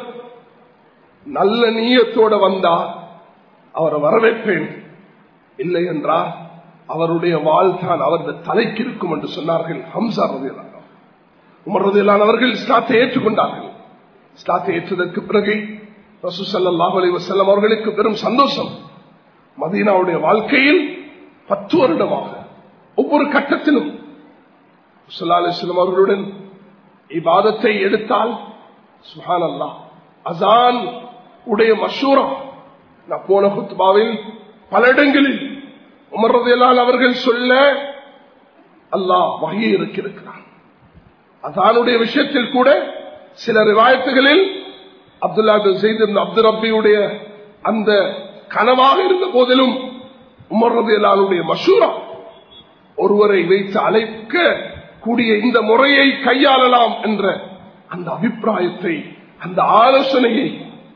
[SPEAKER 1] நல்ல நீயத்தோட வந்தா அவரை வரவேற்பேன் இல்லை என்றால் அவருடைய வாழ்தான் அவரது தலைக்கு இருக்கும் என்று சொன்னார்கள் ஹம்சா ரதியலான் உமர் ரதியலான் அவர்கள் இஸ்லாத்தை ஏற்றுக்கொண்டார்கள் இஸ்லாத்தை ஏற்றதற்கு பிறகு ரசூசல்லாஹ் அலி வசல்லம் அவர்களுக்கு பெரும் சந்தோஷம் மதீனாவுடைய வாழ்க்கையில் பத்து வருடமாக ஒவ்வொரு கட்டத்திலும் அலிஸ்லாம் அவர்களுடன் இவ்வாதத்தை எடுத்தால் சுஹான் அல்லா அசான் உடைய மஷூரம் நான் போன குத்பாவில் பல இடங்களில் உமர்றதையெல்லாம் அவர்கள் சொல்ல அல்லாஹ் வகையை இருக்கிறான் அசானுடைய விஷயத்தில் கூட சில ரிவாயத்துகளில் அப்துல்லா செய்து அப்துல் ரப்பியுடைய அந்த கனவாக இருந்த போதிலும் உமர் ரதையலாளுடைய மசூரா ஒருவரை வைத்து அழைக்க கூடிய இந்த முறையை கையாளலாம் என்ற அந்த அபிப்பிராயத்தை அந்த ஆலோசனையை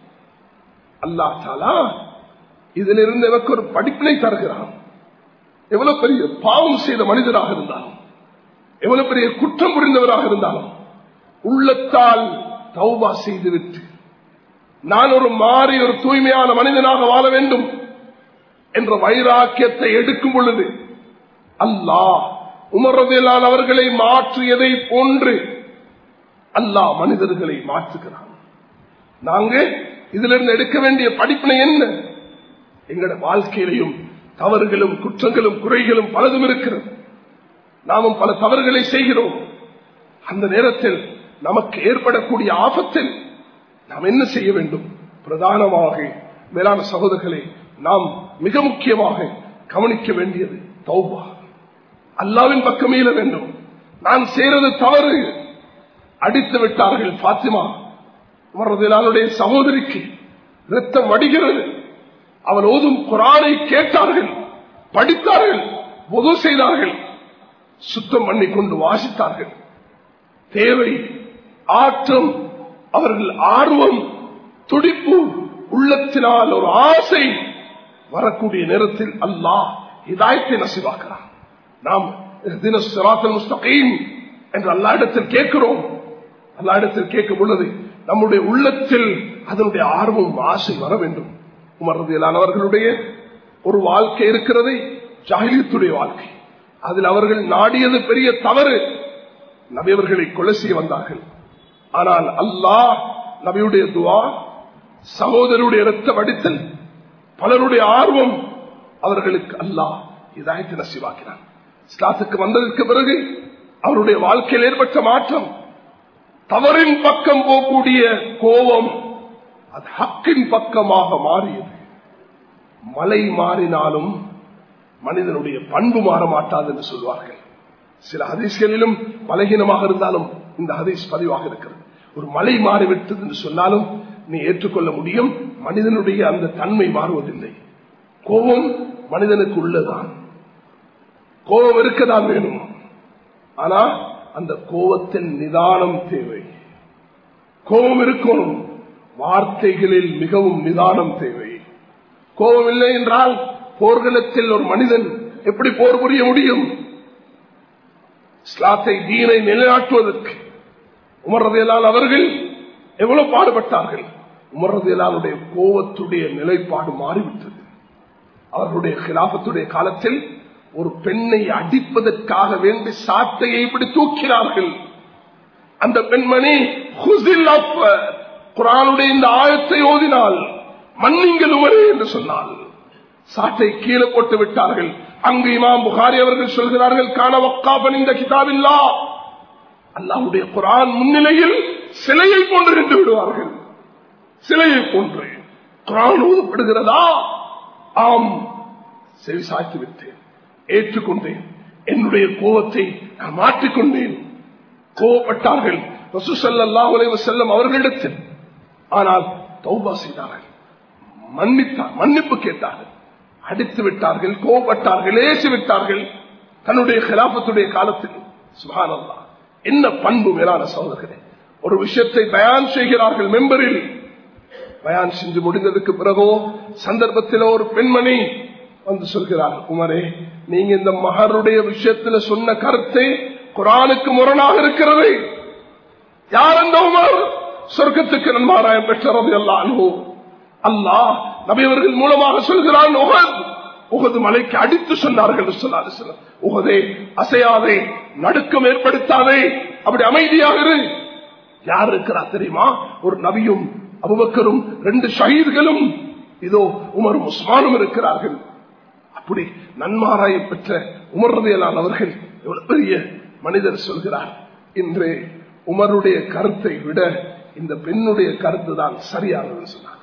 [SPEAKER 1] அல்லா தாலா இதிலிருந்து எனக்கு ஒரு படிப்பினை தருகிறான் எவ்வளவு பெரிய பாவம் செய்த மனிதராக இருந்தாலும் எவ்வளவு பெரிய குற்றம் புரிந்தவராக இருந்தாலும் உள்ளத்தால் தௌபா செய்துவிட்டு நான் ஒரு மாறி ஒரு தூய்மையான மனிதனாக வாழ வேண்டும் என்ற வைராக்கியத்தை எடுக்கும் பொழுது அல்லாஹ் உமர்றதையிலான அவர்களை மாற்றியதை போன்று அல்லாஹ் மனிதர்களை மாற்றுகிறான் நாங்க இதிலிருந்து எடுக்க வேண்டிய படிப்பினை என்ன எங்களோட வாழ்க்கையிலையும் தவறுகளும் குற்றங்களும் குறைகளும் பலதும் இருக்கிறது நாமும் பல தவறுகளை செய்கிறோம் அந்த நேரத்தில் நமக்கு ஏற்படக்கூடிய ஆபத்தில் நாம் என்ன செய்ய வேண்டும் பிரதானமாக மேலான சகோதரர்களை நாம் மிக முக்கியமாக கவனிக்க வேண்டியது தௌபா அல்லாவின் பக்கம் மீள வேண்டும் நான் செய்யறது தவறு அடித்து விட்டார்கள் பாத்திமா உமரதிலானுடைய சகோதரிக்கு ரத்தம் வடிகிறது அவர் ஓதும் குரானை கேட்டார்கள் படித்தார்கள் பொது செய்தார்கள் சுத்தம் பண்ணி கொண்டு வாசித்தார்கள் தேவை ஆற்றம் அவர்கள் ஆர்வம் துடிப்பு உள்ளத்தினால் ஒரு ஆசை வரக்கூடிய நேரத்தில் அல்லாஹ் இதாயத்தை நசிவாக்குறான் நாம் தின சிராத்தல் முஸ்தகீம் என்று அல்லா இடத்தில் கேட்கிறோம் அல்லா இடத்தில் கேட்கும் பொழுது நம்முடைய உள்ளத்தில் அதனுடைய ஆர்வம் ஆசை வர வேண்டும் உமர்றதியலானவர்களுடைய ஒரு வாழ்க்கை இருக்கிறது ஜாகிலியத்துடைய வாழ்க்கை அதில் அவர்கள் நாடியது பெரிய தவறு நபியவர்களை கொலை செய்ய வந்தார்கள் ஆனால் அல்லாஹ் நபியுடைய துவா சகோதரருடைய இரத்த வடித்தல் பலருடைய ஆர்வம் அவர்களுக்கு அல்லாஹ் இதாயத்தை நசிவாக்கினான் இஸ்லாத்துக்கு வந்ததற்கு பிறகு அவருடைய வாழ்க்கையில் ஏற்பட்ட மாற்றம் தவறின் பக்கம் போகக்கூடிய கோபம் அது ஹக்கின் பக்கமாக மாறியது மலை மாறினாலும் மனிதனுடைய பண்பு மாற மாட்டாது என்று சொல்வார்கள் சில ஹதீஸ்களிலும் பலகீனமாக இருந்தாலும் இந்த ஹதீஸ் பதிவாக இருக்கிறது ஒரு மலை மாறிவிட்டது என்று சொன்னாலும் நீ ஏற்றுக்கொள்ள முடியும் மனிதனுடைய அந்த தன்மை மாறுவதில்லை கோபம் மனிதனுக்கு உள்ளதான் கோபம் இருக்கதான் வேணும் ஆனா அந்த கோபத்தின் நிதானம் தேவை கோபம் இருக்கணும் வார்த்தைகளில் மிகவும் நிதானம் தேவை கோபம் இல்லை என்றால் போர்க்களத்தில் ஒரு மனிதன் எப்படி போர் புரிய முடியும் இஸ்லாத்தை தீனை நிலைநாட்டுவதற்கு உமர்றதையலால் அவர்கள் எவ்வளவு பாடுபட்டார்கள் உமர்றதையலாலுடைய கோபத்துடைய நிலைப்பாடு மாறிவிட்டது அவர்களுடைய கிலாபத்துடைய காலத்தில் ஒரு பெண்ணை அடிப்பதற்காக வேண்டி சாட்டையை இப்படி தூக்கினார்கள் அந்த பெண்மணி குரானுடைய இந்த ஆயத்தை ஓதினால் மன்னிங்கள் உமரே என்று சொன்னால் சாட்டை கீழே போட்டு விட்டார்கள் அங்கு இமாம் புகாரி அவர்கள் சொல்கிறார்கள் காண வக்காபன் இந்த கிதாபில்லா அல்லாவுடைய குரான் முன்னிலையில் சிலையை போன்று நின்று விடுவார்கள் சிலையை போன்று குரான் ஊதப்படுகிறதா ஆம் செவி சாய்த்து விட்டேன் ஏற்றுக்கொண்டேன் என்னுடைய கோபத்தை நான் மாற்றிக்கொண்டேன் கோபப்பட்டார்கள் செல்லம் அவர்களிடத்தில் ஆனால் தௌபா செய்தார்கள் மன்னித்தார் மன்னிப்பு கேட்டார்கள் அடித்து விட்டார்கள் கோபப்பட்டார்கள் ஏசி விட்டார்கள் தன்னுடைய கிலாபத்துடைய காலத்தில் சுகானந்தா என்ன பண்பு மேலான சகோதரர்களே ஒரு விஷயத்தை பயான் செய்கிறார்கள் மெம்பரில் பயான் செஞ்சு முடிந்ததுக்கு பிறகோ சந்தர்ப்பத்தில் ஒரு பெண்மணி வந்து சொல்கிறார் உமரே நீங்க இந்த மகருடைய விஷயத்துல சொன்ன கருத்தை குரானுக்கு முரணாக இருக்கிறது யார் அந்த உமர் சொர்க்கத்துக்கு நன்மாராயம் பெற்றது எல்லாம் அல்லாஹ் நபியவர்கள் மூலமாக சொல்கிறான் உகது மலைக்கு அடித்து சொன்னார்கள் சொன்னார் உகதே அசையாதே நடுக்கம் ஏற்படுத்தாதே அப்படி அமைதியாக இரு யார் இருக்கிறா தெரியுமா ஒரு நபியும் அபுபக்கரும் ரெண்டு ஷஹீத்களும் இதோ உமரும் உஸ்மானும் இருக்கிறார்கள் அப்படி நன்மாராய பெற்ற உமர்றதையலான் அவர்கள் எவ்வளவு பெரிய மனிதர் சொல்கிறார் இன்று உமருடைய கருத்தை விட இந்த பெண்ணுடைய கருத்து தான் சரியானது சொன்னார்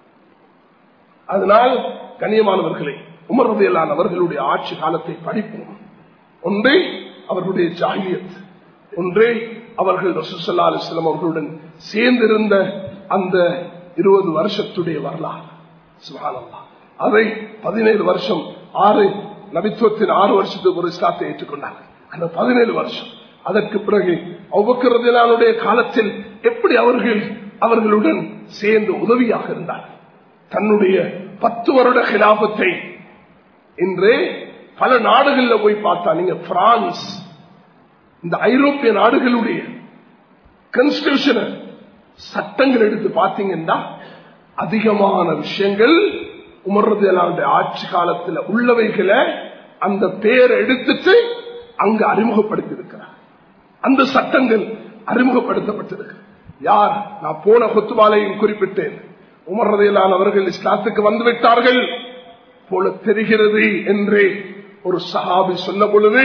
[SPEAKER 1] அதனால் கண்ணியமானவர்களை உமர்றதையலான் அவர்களுடைய ஆட்சி காலத்தை படிப்போம் ஒன்றே அவர்களுடைய ஜாகியத் ஒன்றே அவர்கள் ரசூசல்லா அலிஸ்லாம் அவர்களுடன் சேர்ந்திருந்த அந்த இருபது வருஷத்துடைய வரலாறு சுகானந்தா அதை பதினேழு வருஷம் ஆறு நபித்துவத்தின் ஆறு வருஷத்துக்கு ஒரு இஸ்லாத்தை ஏற்றுக்கொண்டாங்க அந்த பதினேழு வருஷம் அதற்கு பிறகு அவ்வக்கிறதினாலுடைய காலத்தில் எப்படி அவர்கள் அவர்களுடன் சேர்ந்து உதவியாக இருந்தார் தன்னுடைய பத்து வருட கிலாபத்தை இன்று பல நாடுகளில் போய் பார்த்தா நீங்க பிரான்ஸ் இந்த ஐரோப்பிய நாடுகளுடைய கான்ஸ்டியூஷன் சட்டங்கள் எடுத்து பார்த்தீங்கன்னா அதிகமான விஷயங்கள் உமர்றதையெல்லாம் ஆட்சி காலத்தில் உள்ளவைகளை அந்த பேர் எடுத்துட்டு அங்க அறிமுகப்படுத்தி இருக்கிறார் அந்த சட்டங்கள் அறிமுகப்படுத்தப்பட்டிருக்கு யார் நான் போன கொத்துவாலையும் குறிப்பிட்டேன் உமர்றதையிலான அவர்கள் இஸ்லாத்துக்கு வந்துவிட்டார்கள் போல தெரிகிறது என்று ஒரு சஹாபி சொன்ன பொழுது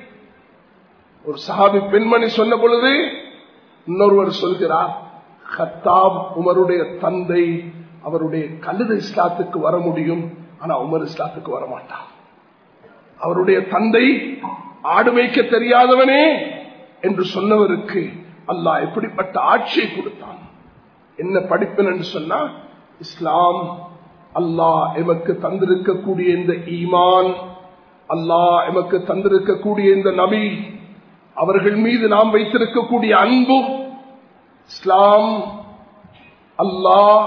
[SPEAKER 1] ஒரு சஹாபி பெண்மணி சொன்ன பொழுது இன்னொருவர் சொல்கிறார் ஹத்தாப் உமருடைய தந்தை அவருடைய கழுத இஸ்லாத்துக்கு வர முடியும் ஆனா உமர் இஸ்லாத்துக்கு வரமாட்டார் அவருடைய தந்தை ஆடு மேய்க்க தெரியாதவனே என்று சொன்னவருக்கு அல்லாஹ் எப்படிப்பட்ட ஆட்சியை கொடுத்தான் என்ன படிப்பேன் என்று சொன்னா இஸ்லாம் அல்லாஹ் எமக்கு தந்திருக்கக்கூடிய இந்த ஈமான் அல்லாஹ் எமக்கு தந்திருக்கக்கூடிய இந்த நபி அவர்கள் மீது நாம் வைத்திருக்கக்கூடிய அன்பு இஸ்லாம் அல்லாஹ்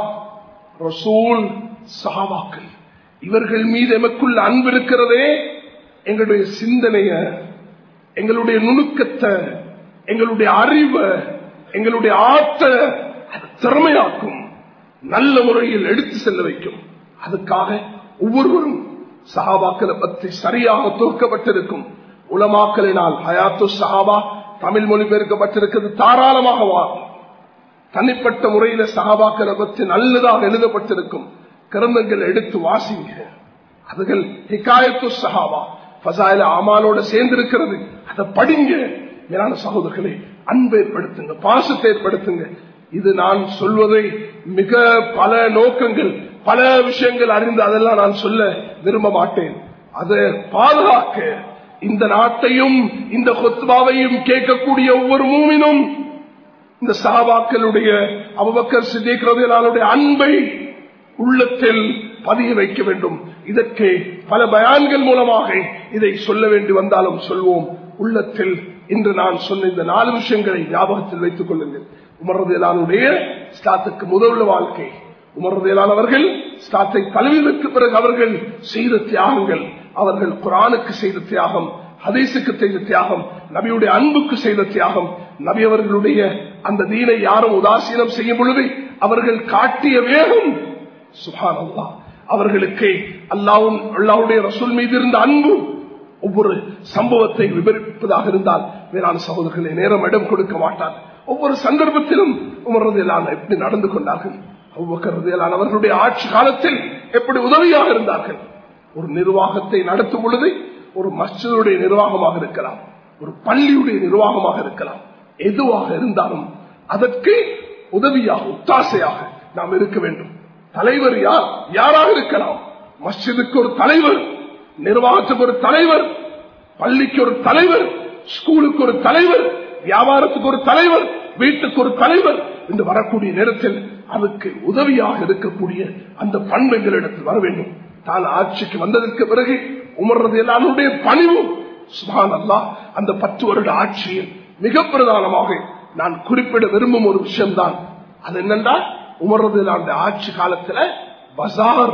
[SPEAKER 1] ரசூல் சஹாபாக்கள் இவர்கள் மீது எமக்குள்ள அன்பு இருக்கிறதே எங்களுடைய சிந்தனைய எங்களுடைய நுணுக்கத்தை எங்களுடைய அறிவை எங்களுடைய ஆற்ற அது திறமையாக்கும் நல்ல முறையில் எடுத்து செல்ல வைக்கும் அதுக்காக ஒவ்வொருவரும் சஹாபாக்களை பற்றி சரியாக தொகுக்கப்பட்டிருக்கும் உலமாக்களினால் ஹயாத்து சஹாபா தமிழ் மொழிபெயர்க்கப்பட்டிருக்கிறது தாராளமாக வாரும் தனிப்பட்ட முறையில சகாபாக்களை பற்றி நல்லதாக எழுதப்பட்டிருக்கும் கிரந்தங்கள் எடுத்து வாசிங்க அதுகள் ஹிகாயத்து சஹாபா பசாயில அமாலோட சேர்ந்து இருக்கிறது அதை படிங்க மேலான சகோதரர்களே அன்பை ஏற்படுத்துங்க பாசத்தை ஏற்படுத்துங்க இது நான் சொல்வதை மிக பல நோக்கங்கள் பல விஷயங்கள் அறிந்து அதெல்லாம் நான் சொல்ல விரும்ப மாட்டேன் அதை பாதுகாக்க இந்த நாட்டையும் இந்த கொத்பாவையும் கேட்கக்கூடிய ஒவ்வொரு மூமினும் இந்த சகாபாக்களுடைய அபபக்கர் சித்திகளுடைய அன்பை உள்ளத்தில் பதிய வைக்க வேண்டும் இதற்கு பல பயான்கள் மூலமாக இதை சொல்ல வேண்டி வந்தாலும் சொல்வோம் உள்ளத்தில் இன்று நான் சொன்ன இந்த நாலு விஷயங்களை ஞாபகத்தில் வைத்துக் கொள்ளுங்கள் உமரதேலானுடைய ஸ்டாத்துக்கு முதல் வாழ்க்கை உமரதேலான் அவர்கள் ஸ்டாத்தை தழுவிற்கு பிறகு அவர்கள் செய்த தியாகங்கள் அவர்கள் குரானுக்கு செய்த தியாகம் ஹதீஸுக்கு செய்த தியாகம் நபியுடைய அன்புக்கு செய்த தியாகம் நபி அவர்களுடைய அந்த தீனை யாரும் உதாசீனம் செய்யும் பொழுது அவர்கள் காட்டிய வேகம் சுகான் அல்லா அவர்களுக்கு அல்லாவும் அல்லாவுடைய ரசூல் மீது இருந்த அன்பு ஒவ்வொரு சம்பவத்தை விவரிப்பதாக இருந்தால் வேளாண் சகோதரர்களை நேரம் இடம் கொடுக்க மாட்டார் ஒவ்வொரு சந்தர்ப்பத்திலும் உமரதையிலான எப்படி நடந்து கொண்டார்கள் அவ்வக்கரதையிலான அவர்களுடைய ஆட்சி காலத்தில் எப்படி உதவியாக இருந்தார்கள் ஒரு நிர்வாகத்தை நடத்தும் பொழுது ஒரு மஸ்ஜிதுடைய நிர்வாகமாக இருக்கலாம் ஒரு பள்ளியுடைய நிர்வாகமாக இருக்கலாம் எதுவாக இருந்தாலும் அதற்கு உதவியாக ஒத்தாசையாக நாம் இருக்க வேண்டும் தலைவர் யார் யாராக இருக்கலாம் மஸ்ஜிதுக்கு ஒரு தலைவர் நிர்வாகத்துக்கு ஒரு தலைவர் பள்ளிக்கு ஒரு தலைவர் ஸ்கூலுக்கு ஒரு தலைவர் வியாபாரத்துக்கு ஒரு தலைவர் வீட்டுக்கு ஒரு தலைவர் என்று வரக்கூடிய நேரத்தில் அதுக்கு உதவியாக இருக்கக்கூடிய அந்த பண்புகளிடத்தில் வர வேண்டும் தான் ஆட்சிக்கு வந்ததற்கு பிறகு உமர்றது எல்லாருடைய பணிவும் சுபான் அல்லா அந்த பத்து வருட ஆட்சியில் மிக பிரதானமாக நான் குறிப்பிட விரும்பும் ஒரு விஷயம்தான் அது என்னென்றால் உமர்றது ஆட்சி காலத்துல பசார்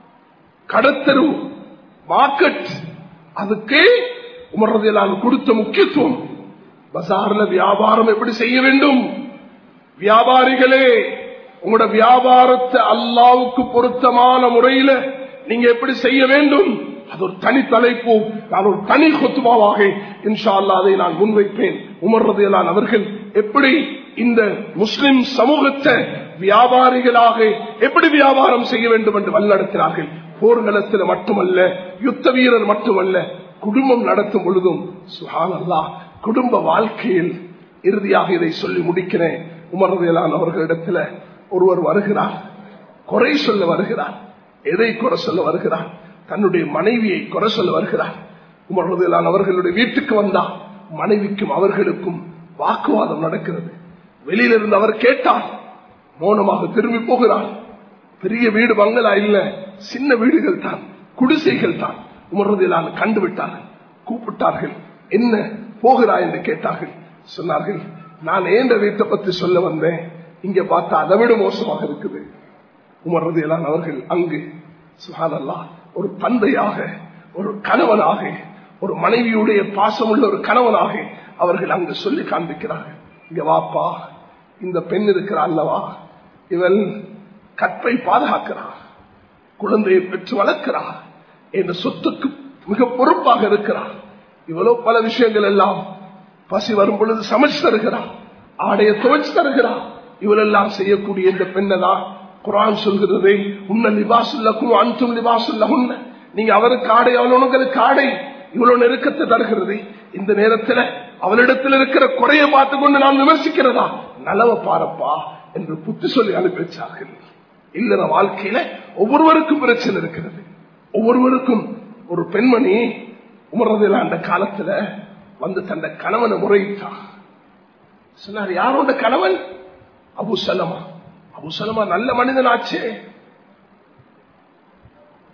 [SPEAKER 1] கடத்தரு மார்க்கெட் அதுக்கு உமர்றதையெல்லாம் கொடுத்த முக்கியத்துவம் பசார்ல வியாபாரம் எப்படி செய்ய வேண்டும் வியாபாரிகளே உங்களோட வியாபாரத்தை அல்லாவுக்கு பொருத்தமான முறையில நீங்க எப்படி செய்ய வேண்டும் அது ஒரு தனி தலைப்பு நான் ஒரு தனி கொத்துமாவாக இன்ஷா அல்லா அதை நான் முன்வைப்பேன் உமர்றதையெல்லாம் அவர்கள் எப்படி இந்த முஸ்லிம் சமூகத்தை வியாபாரிகளாக எப்படி வியாபாரம் செய்ய வேண்டும் என்று வல்லடத்தினார்கள் போர்க்களத்தில் மட்டுமல்ல யுத்த வீரர் மட்டுமல்ல குடும்பம் நடத்தும் பொழுதும் சுஹான் அல்லா குடும்ப வாழ்க்கையில் இறுதியாக இதை சொல்லி முடிக்கிறேன் உமர்வையிலான அவர்களிடத்துல ஒருவர் வருகிறார் குறை சொல்ல வருகிறார் எதை குறை சொல்ல வருகிறார் தன்னுடைய மனைவியை குறை சொல்ல வருகிறார் உமர்வையிலான அவர்களுடைய வீட்டுக்கு வந்தா மனைவிக்கும் அவர்களுக்கும் வாக்குவாதம் நடக்கிறது வெளியிலிருந்து அவர் கேட்டார் மௌனமாக திரும்பி போகிறார் பெரிய வீடு பங்களா இல்ல சின்ன வீடுகள் தான் குடிசைகள் தான் உமர்றதிலான கண்டு விட்டார்கள் கூப்பிட்டார்கள் என்ன போகிறா என்று கேட்டார்கள் சொன்னார்கள் நான் ஏந்த வீட்டை பத்தி சொல்ல வந்தேன் இங்க பார்த்தா அதை விட மோசமாக இருக்குது உமர்றதிலான் அவர்கள் அங்கு சுகாதல்லா ஒரு தந்தையாக ஒரு கணவனாக ஒரு மனைவியுடைய பாசமுள்ள ஒரு கணவனாக அவர்கள் அங்கு சொல்லி காண்பிக்கிறார்கள் இங்க வாப்பா இந்த பெண் இருக்கிறா அல்லவா இவள் கற்பை பாதுகாக்கிறார் குழந்தையை பெற்று வளர்க்கிறார் என்ற சொத்துக்கு மிக பொறுப்பாக இருக்கிறார் இவ்வளவு பல விஷயங்கள் எல்லாம் பசி வரும் பொழுது சமைச்சு தருகிறார் ஆடைய துவைச்சு தருகிறார் இவளெல்லாம் செய்யக்கூடிய இந்த பெண்ணதான் குரான் சொல்கிறது உன்ன லிபாசுல்லக்கும் அன்றும் லிபாசுல்ல உன்ன நீங்க அவருக்கு ஆடை அவளுக்கு ஆடை இவ்வளவு நெருக்கத்தை தருகிறது இந்த நேரத்தில் அவளிடத்தில் இருக்கிற குறைய பார்த்து கொண்டு நான் விமர்சிக்கிறதா நலவ பாரப்பா என்று புத்தி சொல்லி அனுப்பி வச்சார்கள் இல்லற வாழ்க்கையில ஒவ்வொருவருக்கும் பிரச்சனை இருக்கிறது ஒவ்வொருவருக்கும் ஒரு பெண்மணி உமர்றதில் அந்த காலத்துல வந்து தந்த கணவனை முறையிட்டா சொன்னார் யாரோட கணவன் அபு சலமா அபு சலமா நல்ல மனிதன் ஆச்சே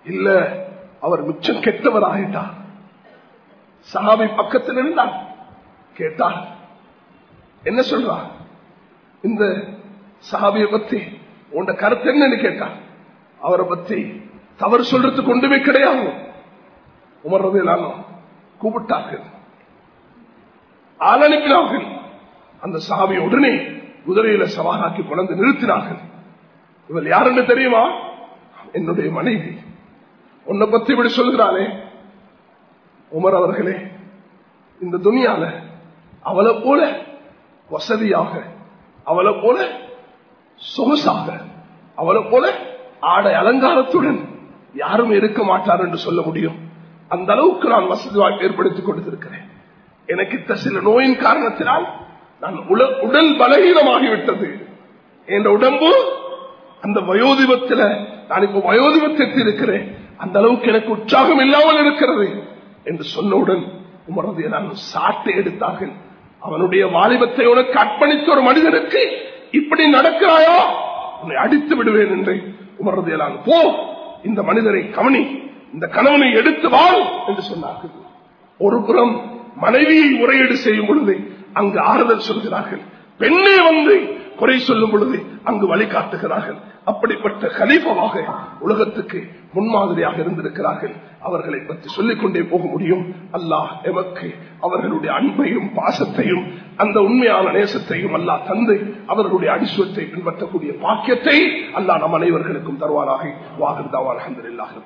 [SPEAKER 4] இல்ல அவர் மிச்சம் கெட்டவர் ஆயிட்டார் சஹாபி பக்கத்தில் இருந்தார் கேட்டார் என்ன சொல்றார் இந்த சஹாபியை பத்தி உண்ட கருத்து என்னன்னு கேட்டார் அவரை பத்தி தவறு சொல்றதுக்கு ஒன்றுமே கிடையாது உமர்றது எல்லாரும் கூப்பிட்டார்கள் ஆள் அனுப்பினார்கள் அந்த சாவியை உடனே குதிரையில சவாராக்கி கொண்டு நிறுத்தினார்கள் இவள் யாருன்னு தெரியுமா என்னுடைய மனைவி உன்னை பத்தி இப்படி சொல்கிறாளே உமர் அவர்களே இந்த துணியால அவளை போல வசதியாக அவளை போல சொகுசாக அவளை போல ஆடை அலங்காரத்துடன் யாரும் இருக்க மாட்டார் என்று சொல்ல முடியும் அந்த அளவுக்கு நான் வசதி வாய்ப்பு ஏற்படுத்திக் கொடுத்திருக்கிறேன் எனக்கு இத்த சில நோயின் காரணத்தினால் நான் உல- உடல் பலகீனமாகிவிட்டது என்ற உடம்பு அந்த வயோதிபத்துல நான் இப்ப வயோதிபத்தில் இருக்கிறேன் அந்த அளவுக்கு எனக்கு உற்சாகம் இல்லாமல் இருக்கிறது என்று சொன்னவுடன் உமரது நான் சாட்டை எடுத்தார்கள் அவனுடைய வாலிபத்தை உனக்கு அர்ப்பணித்த ஒரு மனிதனுக்கு இப்படி நடக்கிறாயோ உன்னை அடித்து விடுவேன் என்று உமரது நான் போ இந்த மனிதரை கவனி இந்த கணவனை எடுத்து வாழ் என்று சொன்னார்கள் ஒரு புறம் மனைவியை முறையீடு செய்யும் பொழுது அங்கு ஆறுதல் சொல்கிறார்கள் பெண்ணே வந்து குறை சொல்லும் பொழுது அங்கு வழிகாட்டுகிறார்கள் அப்படிப்பட்ட கலீஃபமாக உலகத்துக்கு முன்மாதிரியாக இருந்திருக்கிறார்கள் அவர்களை பற்றி சொல்லிக் கொண்டே போக முடியும் அல்லாஹ் எமக்கு அவர்களுடைய அன்பையும் பாசத்தையும் அந்த உண்மையான நேசத்தையும் அல்லாஹ் தந்து அவர்களுடைய அடிசுவத்தை பின்பற்றக்கூடிய பாக்கியத்தை அல்லாஹ் நம் அனைவர்களுக்கும் தருவாராக வாகர்தாவார் அஹமதுல்லாஹ்